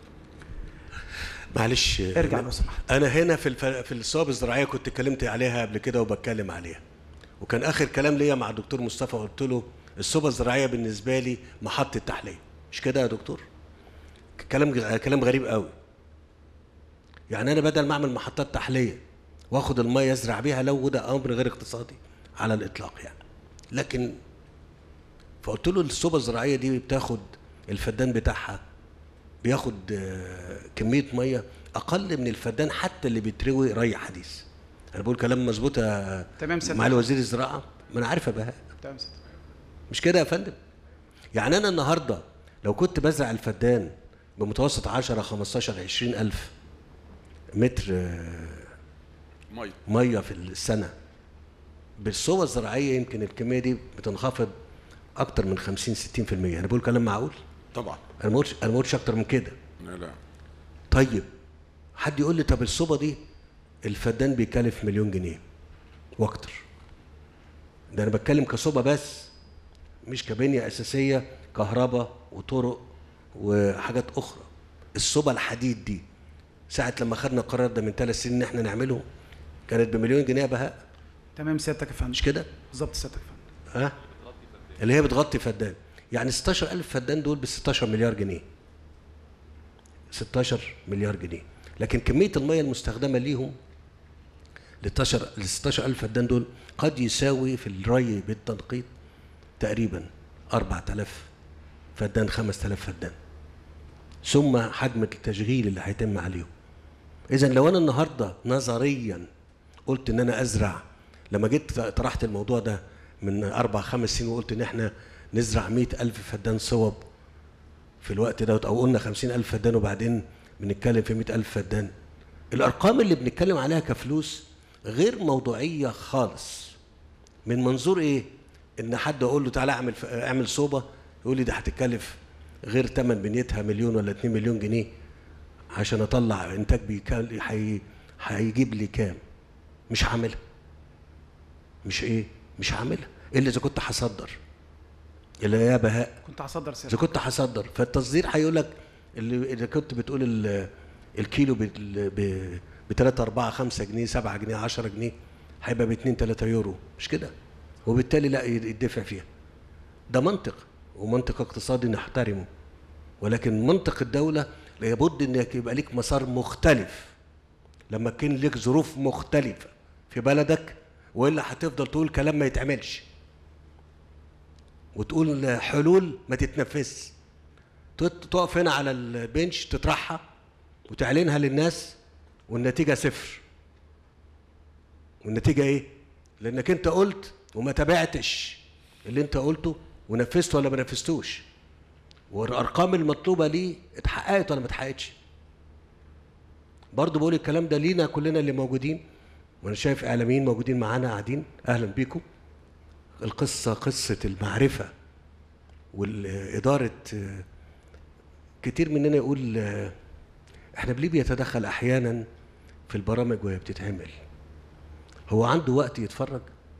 معلش ارجع لو سمحت انا هنا في الف... في الصواب الزراعيه كنت اتكلمت عليها قبل كده وبتكلم عليها وكان اخر كلام ليا مع الدكتور مصطفى قلت له الصوبه الزراعيه بالنسبه لي محطه تحليه مش كده يا دكتور كلام كلام غريب قوي يعني انا بدل ما اعمل محطات تحليه واخد الميه ازرع بيها لو ده امر غير اقتصادي على الاطلاق يعني لكن فقلت له الصوبه الزراعيه دي بتاخد الفدان بتاعها بياخد آه، كميه ميه اقل من الفدان حتى اللي بيتروي ري حديث انا بقول كلام مظبوط يا تمام سيادتك. معالي وزير الزراعه ما انا عارف يا بهاء تمام سيادتك. مش كده يا فندم يعني انا النهارده لو كنت بزرع الفدان بمتوسط 10 15 20 الف متر آه، ميه ميه في السنه بالصوبه الزراعيه يمكن الكميه دي بتنخفض اكتر من 50 60% انا بقول كلام معقول طبعا انا ما قلتش انا ما قلتش اكتر من كده لا لا طيب حد يقول لي طب الصوبه دي الفدان بيكلف مليون جنيه واكتر ده انا بتكلم كصوبه بس مش كبنيه اساسيه كهرباء وطرق وحاجات اخرى الصوبه الحديد دي ساعه لما خدنا القرار ده من ثلاث سنين ان احنا نعمله كانت بمليون جنيه يا بهاء تمام سيادتك يا فندم مش كده بالظبط سيادتك يا فندم ها اللي هي بتغطي فدان يعني 16000 فدان دول ب 16 مليار جنيه 16 مليار جنيه لكن كميه الميه المستخدمه ليهم ل 16 ل 16000 فدان دول قد يساوي في الري بالتنقيط تقريبا 4000 فدان 5000 فدان ثم حجم التشغيل اللي هيتم عليهم اذا لو انا النهارده نظريا قلت ان انا ازرع لما جيت طرحت الموضوع ده من اربع خمس سنين وقلت ان احنا نزرع مئة الف فدان صوب في الوقت ده او قلنا خمسين الف فدان وبعدين بنتكلم في مئة الف فدان الارقام اللي بنتكلم عليها كفلوس غير موضوعيه خالص من منظور ايه ان حد اقول له تعالى اعمل اعمل صوبه يقول لي ده هتتكلف غير ثمن بنيتها مليون ولا 2 مليون جنيه عشان اطلع انتاج بيكال هي- هيجيب لي كام مش هعملها مش ايه مش هعملها الا اذا كنت هصدر الا يا بهاء كنت هصدر اذا سيادتك كنت هصدر فالتصدير هيقول لك اللي اذا كنت بتقول ال- الكيلو ب ب 3 4 5 جنيه 7 جنيه 10 جنيه هيبقى ب 2 3 يورو مش كده وبالتالي لا يدفع فيها ده منطق ومنطق اقتصادي نحترمه ولكن منطق الدولة لابد انك يبقى ليك مسار مختلف لما تكون لك ظروف مختلفه في بلدك والا هتفضل تقول كلام ما يتعملش وتقول حلول ما تتنفذش تت- تقف هنا على البنش تطرحها وتعلنها للناس والنتيجه صفر والنتيجه ايه لانك انت قلت وما تابعتش اللي انت قلته ونفذته ولا ما نفذتوش والارقام المطلوبه ليه اتحققت ولا ما اتحققتش برضه بقول الكلام ده لينا كلنا اللي موجودين وانا شايف اعلاميين موجودين معانا قاعدين اهلا بيكم القصه قصه المعرفه والاداره آه، كتير مننا يقول آه، احنا ليه بيتدخل احيانا في البرامج وهي بتتعمل هو عنده وقت يتفرج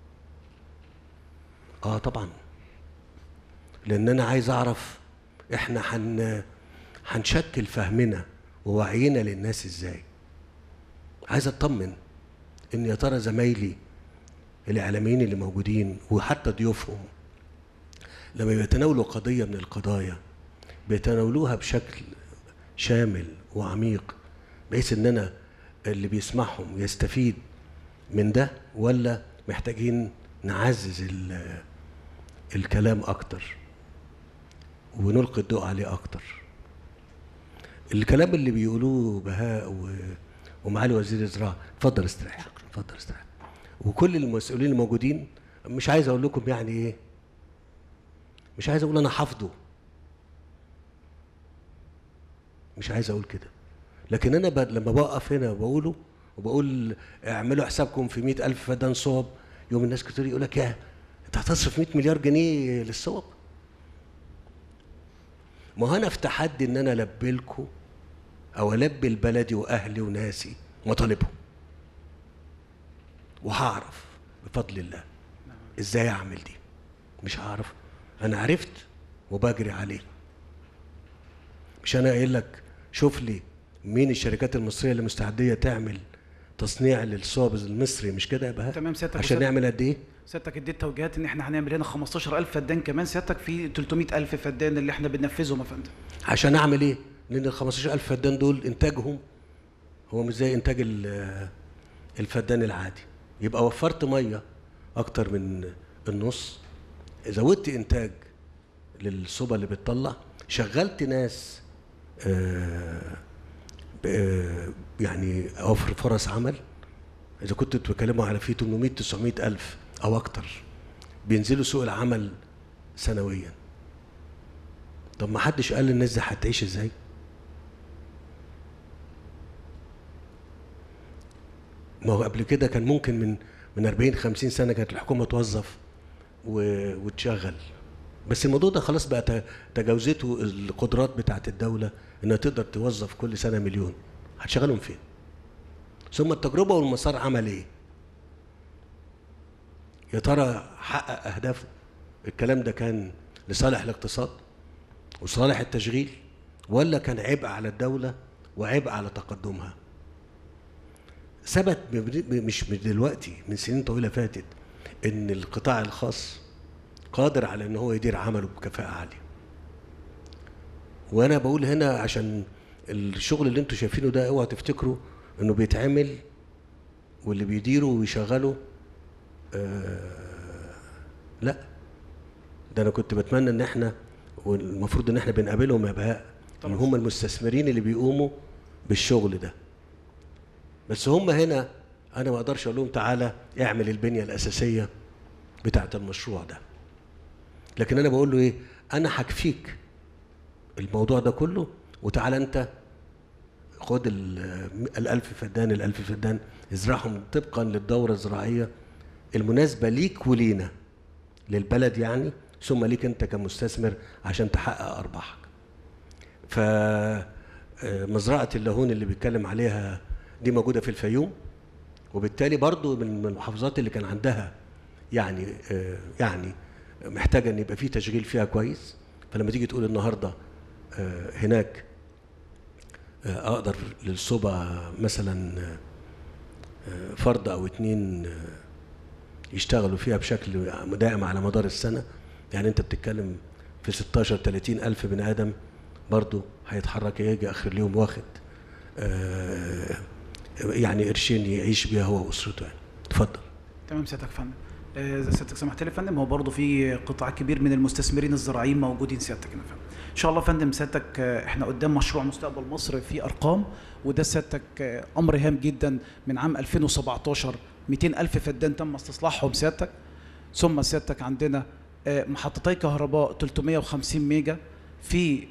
اه طبعا لان انا عايز اعرف احنا هن هنشكل فهمنا ووعينا للناس ازاي عايز اطمن ان يا ترى زمايلي الاعلاميين اللي موجودين وحتى ضيوفهم لما بيتناولوا قضيه من القضايا بيتناولوها بشكل شامل وعميق بحيث ان انا اللي بيسمعهم يستفيد من ده ولا محتاجين نعزز ال- الكلام اكتر ونلقي الضوء عليه اكتر الكلام اللي بيقولوه بهاء و... ومعالي وزير الزراعه اتفضل استريح اتفضل استريح وكل المسؤولين الموجودين مش عايز اقول لكم يعني ايه مش عايز اقول انا حافظه مش عايز اقول كده لكن انا ب... لما بقف هنا وبقوله وبقول اعملوا حسابكم في مئة ألف فدان صوب يوم الناس كتير يقول لك يا انت هتصرف 100 مليار جنيه للصوب ما هو انا في تحدي ان انا البي لكم او البي لبلدي واهلي وناسي مطالبهم وهعرف بفضل الله ازاي اعمل دي مش هعرف انا عرفت وبجري عليه مش انا قايل لك شوف لي مين الشركات المصريه اللي مستعديه تعمل تصنيع للصوب المصري مش كده يا بهاء تمام سيادتك عشان وسيادتك- نعمل قد ايه سيادتك اديت توجيهات ان احنا هنعمل هنا 15000 فدان كمان سيادتك في 300000 فدان اللي احنا بننفذهم يا فندم عشان اعمل ايه لان ال 15000 فدان دول انتاجهم هو مش زي انتاج ال- الفدان العادي يبقى وفرت ميه اكتر من النص زودت انتاج للصوبة اللي بتطلع شغلت ناس آه، ب- يعني اوفر فرص عمل اذا كنتوا بتتكلموا على في 800 900 الف او اكتر بينزلوا سوق العمل سنويا طب ما حدش قال الناس دي هتعيش ازاي ما هو قبل كده كان ممكن من من 40 50 سنه كانت الحكومه توظف و- وتشغل بس الموضوع ده خلاص بقى ت- تجاوزته القدرات بتاعت الدوله انها تقدر توظف كل سنه مليون هتشغلهم فين؟ ثم التجربه والمسار عمل ايه؟ يا ترى حقق اهدافه؟ الكلام ده كان لصالح الاقتصاد وصالح التشغيل ولا كان عبء على الدوله وعبء على تقدمها؟ ثبت ببن- مش من دلوقتي من سنين طويله فاتت ان القطاع الخاص قادر على ان هو يدير عمله بكفاءه عاليه وانا بقول هنا عشان الشغل اللي انتوا شايفينه ده اوعوا تفتكروا انه بيتعمل واللي بيديره ويشغله آه لا ده انا كنت بتمنى ان احنا والمفروض ان احنا بنقابلهم يا بهاء ان هم المستثمرين اللي بيقوموا بالشغل ده بس هم هنا انا ما اقدرش اقول لهم تعالى اعمل البنيه الاساسيه بتاعه المشروع ده لكن انا بقول له ايه انا هكفيك الموضوع ده كله وتعالى انت خد ال- الألف فدان الألف فدان ازرعهم طبقا للدورة الزراعية المناسبة ليك ولينا للبلد يعني ثم ليك انت كمستثمر عشان تحقق ارباحك ف آه، مزرعة اللاهون اللي بيتكلم عليها دي موجودة في الفيوم وبالتالي برضو من المحافظات اللي كان عندها يعني آه، يعني محتاجة ان يبقى في تشغيل فيها كويس فلما تيجي تقول النهارده آه، هناك آه، اقدر للصبا مثلا آه، آه، فرد او اتنين آه، يشتغلوا فيها بشكل دائم على مدار السنه يعني انت بتتكلم في 16 30 الف بني ادم برضه هيتحرك يجي اخر اليوم واخد آه، يعني قرشين يعيش بيها هو واسرته يعني اتفضل تمام سيادتك يا فندم آه، اذا سيادتك سمحت لي يا فندم هو برضه في قطاع كبير من المستثمرين الزراعيين موجودين سيادتك هنا يا فندم ان شاء الله يا فندم سيادتك آه، احنا قدام مشروع مستقبل مصر في ارقام وده سيادتك آه، امر هام جدا من عام 2017 200 الف فدان تم استصلاحهم سيادتك ثم سيادتك عندنا آه، محطتي كهرباء 350 ميجا في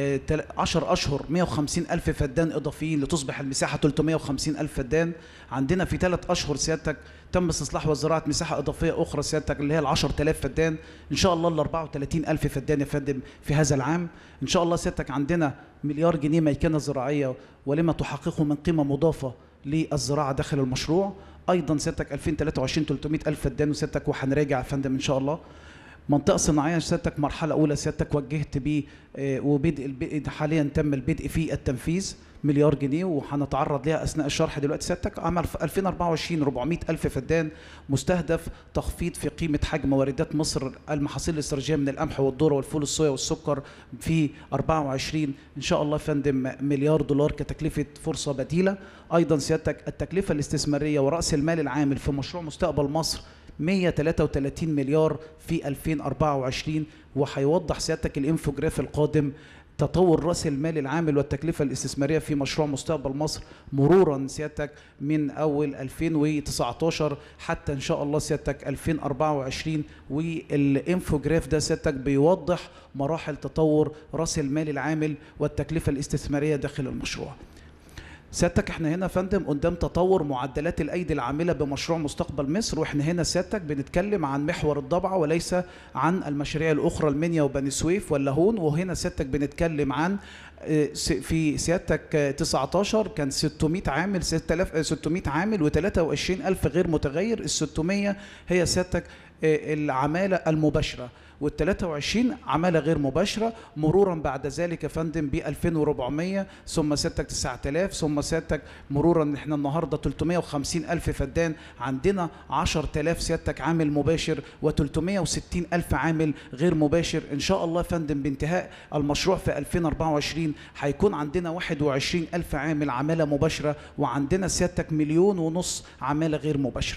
10 اشهر 150 الف فدان اضافيين لتصبح المساحه 350 الف فدان عندنا في ثلاث اشهر سيادتك تم استصلاح وزراعه مساحه اضافيه اخرى سيادتك اللي هي ال 10000 فدان ان شاء الله ال 34 الف فدان يا فندم في هذا العام ان شاء الله سيادتك عندنا مليار جنيه ميكنه زراعيه ولما تحققه من قيمه مضافه للزراعه داخل المشروع ايضا سيادتك 2023 300 الف فدان وسيادتك وهنراجع يا فندم ان شاء الله منطقة صناعية سيادتك مرحلة أولى سيادتك وجهت بيه آه، وبدء الب- حاليا تم البدء في التنفيذ مليار جنيه وهنتعرض لها أثناء الشرح دلوقتي سيادتك عام 2024 400 ألف فدان مستهدف تخفيض في قيمة حجم واردات مصر المحاصيل الاستراتيجية من القمح والذرة والفول الصويا والسكر في 24 إن شاء الله يا فندم مليار دولار كتكلفة فرصة بديلة أيضا سيادتك التكلفة الاستثمارية ورأس المال العامل في مشروع مستقبل مصر 133 مليار في 2024 وهيوضح سيادتك الانفوجراف القادم تطور راس المال العامل والتكلفه الاستثماريه في مشروع مستقبل مصر مرورا سيادتك من اول 2019 حتى ان شاء الله سيادتك 2024 والانفوجراف ده سيادتك بيوضح مراحل تطور راس المال العامل والتكلفه الاستثماريه داخل المشروع. سيادتك احنا هنا يا فندم قدام تطور معدلات الايدي العامله بمشروع مستقبل مصر واحنا هنا سيادتك بنتكلم عن محور الضبعه وليس عن المشاريع الاخرى المنيا وبني سويف واللاهون وهنا سيادتك بنتكلم عن اه، س- في سيادتك اه، 19 كان 600 عامل 6000 اه، 600 عامل و23 الف غير متغير ال 600 هي سيادتك اه، العماله المباشره وال 23 عماله غير مباشره مرورا بعد ذلك يا فندم ب 2400 ثم سيادتك 9000 ثم سيادتك مرورا ان احنا النهارده 350 الف فدان عندنا 10000 سيادتك عامل مباشر و360 الف عامل غير مباشر ان شاء الله يا فندم بانتهاء المشروع في 2024 هيكون عندنا 21 الف عامل عماله مباشره وعندنا سيادتك مليون ونص عماله غير مباشره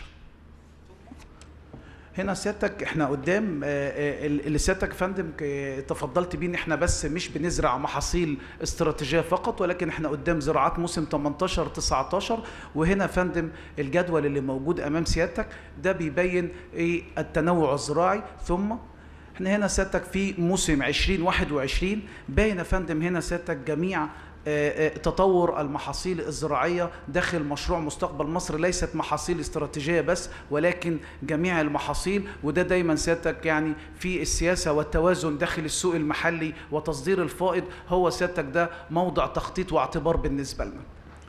هنا سيادتك احنا قدام آه، آه، اللي سيادتك يا فندم ك- تفضلت بيه ان احنا بس مش بنزرع محاصيل استراتيجيه فقط ولكن احنا قدام زراعات موسم 18 19 وهنا يا فندم الجدول اللي موجود امام سيادتك ده بيبين ايه التنوع الزراعي ثم احنا هنا سيادتك في موسم 2021 باين يا فندم هنا سيادتك جميع آه، آه، تطور المحاصيل الزراعية داخل مشروع مستقبل مصر ليست محاصيل استراتيجية بس ولكن جميع المحاصيل وده دايما سيادتك يعني في السياسة والتوازن داخل السوق المحلي وتصدير الفائض هو سيادتك ده موضع تخطيط واعتبار بالنسبة لنا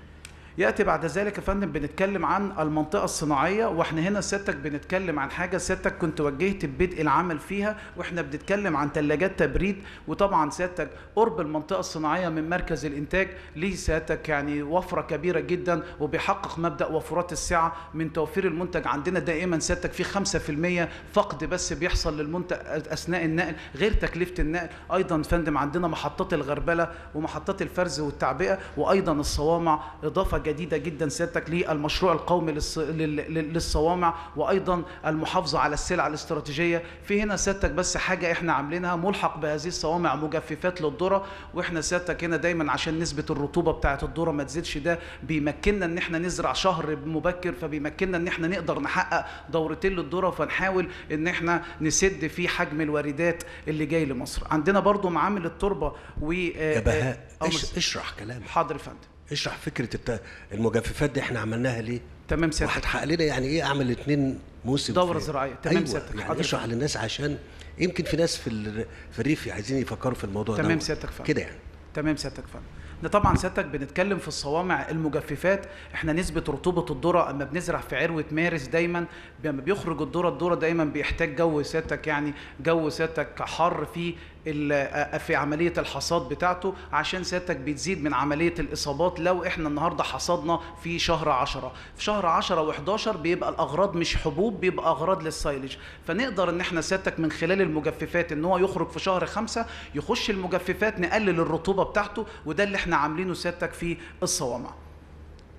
ياتي بعد ذلك يا فندم بنتكلم عن المنطقه الصناعيه واحنا هنا سيادتك بنتكلم عن حاجه سيادتك كنت وجهت ببدء العمل فيها واحنا بنتكلم عن ثلاجات تبريد وطبعا سيادتك قرب المنطقه الصناعيه من مركز الانتاج ليه سيادتك يعني وفره كبيره جدا وبيحقق مبدا وفرات السعه من توفير المنتج عندنا دائما سيادتك في 5% فقد بس بيحصل للمنتج اثناء النقل غير تكلفه النقل ايضا فندم عندنا محطات الغربله ومحطات الفرز والتعبئه وايضا الصوامع اضافه جديده جدا سيادتك للمشروع القومي للص... لل... لل- للصوامع وايضا المحافظه على السلع الاستراتيجيه في هنا سيادتك بس حاجه احنا عاملينها ملحق بهذه الصوامع مجففات للذره واحنا سيادتك هنا دايما عشان نسبه الرطوبه بتاعه الذره ما تزيدش ده بيمكننا ان احنا نزرع شهر مبكر فبيمكننا ان احنا نقدر نحقق دورتين للذره فنحاول ان احنا نسد في حجم الواردات اللي جاي لمصر عندنا برضو معامل التربه و يا بهاء آه، إش- اشرح كلامك حاضر يا فندم اشرح فكره الت- المجففات دي احنا عملناها ليه تمام سيادتك وهتحقق لنا يعني ايه اعمل اتنين موسم دورة في- زراعية. تمام ايوه سيادتك. يعني حاضر. اشرح للناس عشان يمكن في ناس في ال- في الريف عايزين يفكروا في الموضوع ده تمام سيادتك فندم. كده يعني تمام سيادتك فندم ده طبعا سيادتك بنتكلم في الصوامع المجففات احنا نسبه رطوبه الذره اما بنزرع في عروه مارس دايما لما بيخرج الذره الذره دايما بيحتاج جو سيادتك يعني جو سيادتك حر في ال- في عمليه الحصاد بتاعته عشان سيادتك بتزيد من عمليه الاصابات لو احنا النهارده حصدنا في شهر 10 في شهر 10 و11 بيبقى الاغراض مش حبوب بيبقى اغراض للسايلج فنقدر ان احنا سيادتك من خلال المجففات ان هو يخرج في شهر خمسة يخش المجففات نقلل الرطوبه بتاعته وده اللي احنا عاملينه سيادتك في الصوامع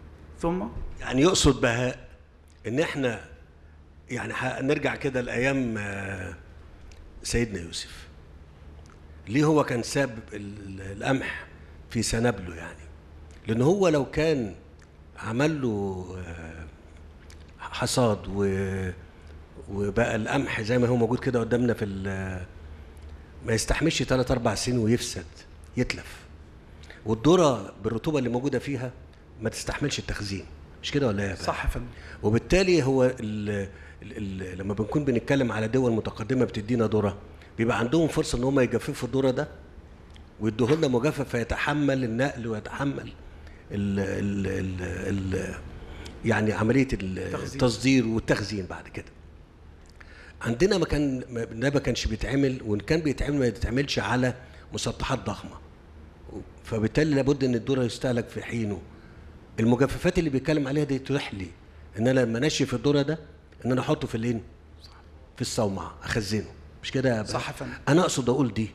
ثم يعني يقصد بهاء ان احنا يعني هنرجع كده لايام آه، سيدنا يوسف ليه هو كان ساب ال- القمح في سنابله يعني لان هو لو كان عمل له آه، حصاد و وبقى القمح زي ما هو موجود كده قدامنا في ال- ما يستحملش 3 4 سنين ويفسد يتلف والذره بالرطوبه اللي موجوده فيها ما تستحملش التخزين مش كده ولا ايه يا بقى؟ صح يا فندم وبالتالي هو ال ال ال لما بنكون بنتكلم على دول متقدمه بتدينا ذره بيبقى عندهم فرصه ان هم يجففوا الذره ده ويدوه لنا مجفف فيتحمل النقل ويتحمل ال ال ال ال يعني عمليه التصدير والتخزين بعد كده عندنا ما كان ما- ده ما كانش بيتعمل وان كان بيتعمل ما يتعملش على مسطحات ضخمه فبالتالي لابد ان الذره يستهلك في حينه المجففات اللي بيتكلم عليها دي تتيح لي ان انا لما انشف الذره ده ان انا احطه في الين في الصومعه اخزنه مش كده يا بقى؟ صح يا فندم. انا اقصد اقول دي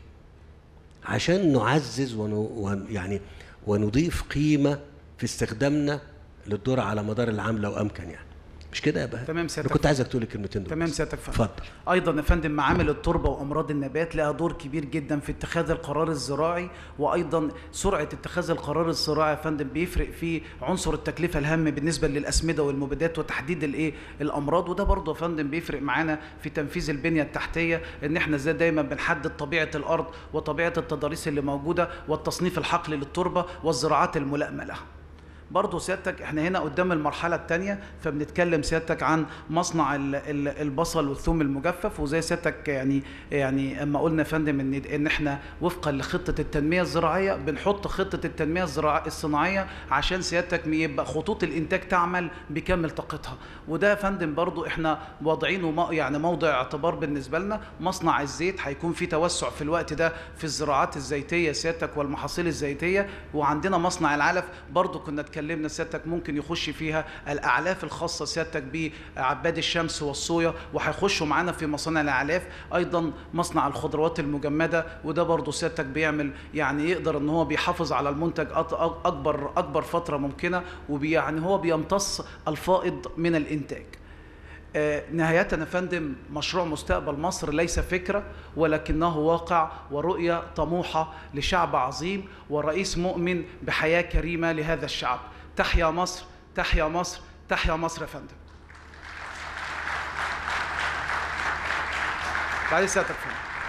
عشان نعزز ون... ون... يعني ونضيف قيمه في استخدامنا للذره على مدار العام لو امكن يعني مش كده يا بقى تمام انا سيادتك. كنت عايزك تقول الكلمتين دول تمام بس. سيادتك فندم اتفضل ايضا يا فندم معامل التربه وامراض النبات لها دور كبير جدا في اتخاذ القرار الزراعي وايضا سرعه اتخاذ القرار الزراعي يا فندم بيفرق في عنصر التكلفه الهام بالنسبه للاسمده والمبيدات وتحديد الايه الامراض وده برضه يا فندم بيفرق معانا في تنفيذ البنيه التحتيه ان احنا ازاي دايما بنحدد طبيعه الارض وطبيعه التضاريس اللي موجوده والتصنيف الحقلي للتربه والزراعات الملائمه لها برضه سيادتك احنا هنا قدام المرحله الثانيه فبنتكلم سيادتك عن مصنع ال- ال- البصل والثوم المجفف وزي سيادتك يعني يعني اما قلنا يا فندم ان ان احنا وفقا لخطه التنميه الزراعيه بنحط خطه التنميه الزراعيه الصناعيه عشان سيادتك يبقى خطوط الانتاج تعمل بكامل طاقتها وده يا فندم برضه احنا واضعينه مو- يعني موضع اعتبار بالنسبه لنا مصنع الزيت هيكون في توسع في الوقت ده في الزراعات الزيتيه سيادتك والمحاصيل الزيتيه وعندنا مصنع العلف برضو كنا اتكلمنا سيادتك ممكن يخش فيها الاعلاف الخاصه سيادتك بعباد الشمس والصويا وهيخشوا معانا في مصانع الاعلاف ايضا مصنع الخضروات المجمده وده برضو سيادتك بيعمل يعني يقدر ان هو بيحافظ على المنتج أط- أ- اكبر اكبر فتره ممكنه ويعني هو بيمتص الفائض من الانتاج آه، نهاية يا فندم مشروع مستقبل مصر ليس فكرة ولكنه واقع ورؤية طموحة لشعب عظيم ورئيس مؤمن بحياة كريمة لهذا الشعب تحيا مصر تحيا مصر تحيا مصر يا فندم بعد سيادتك فندم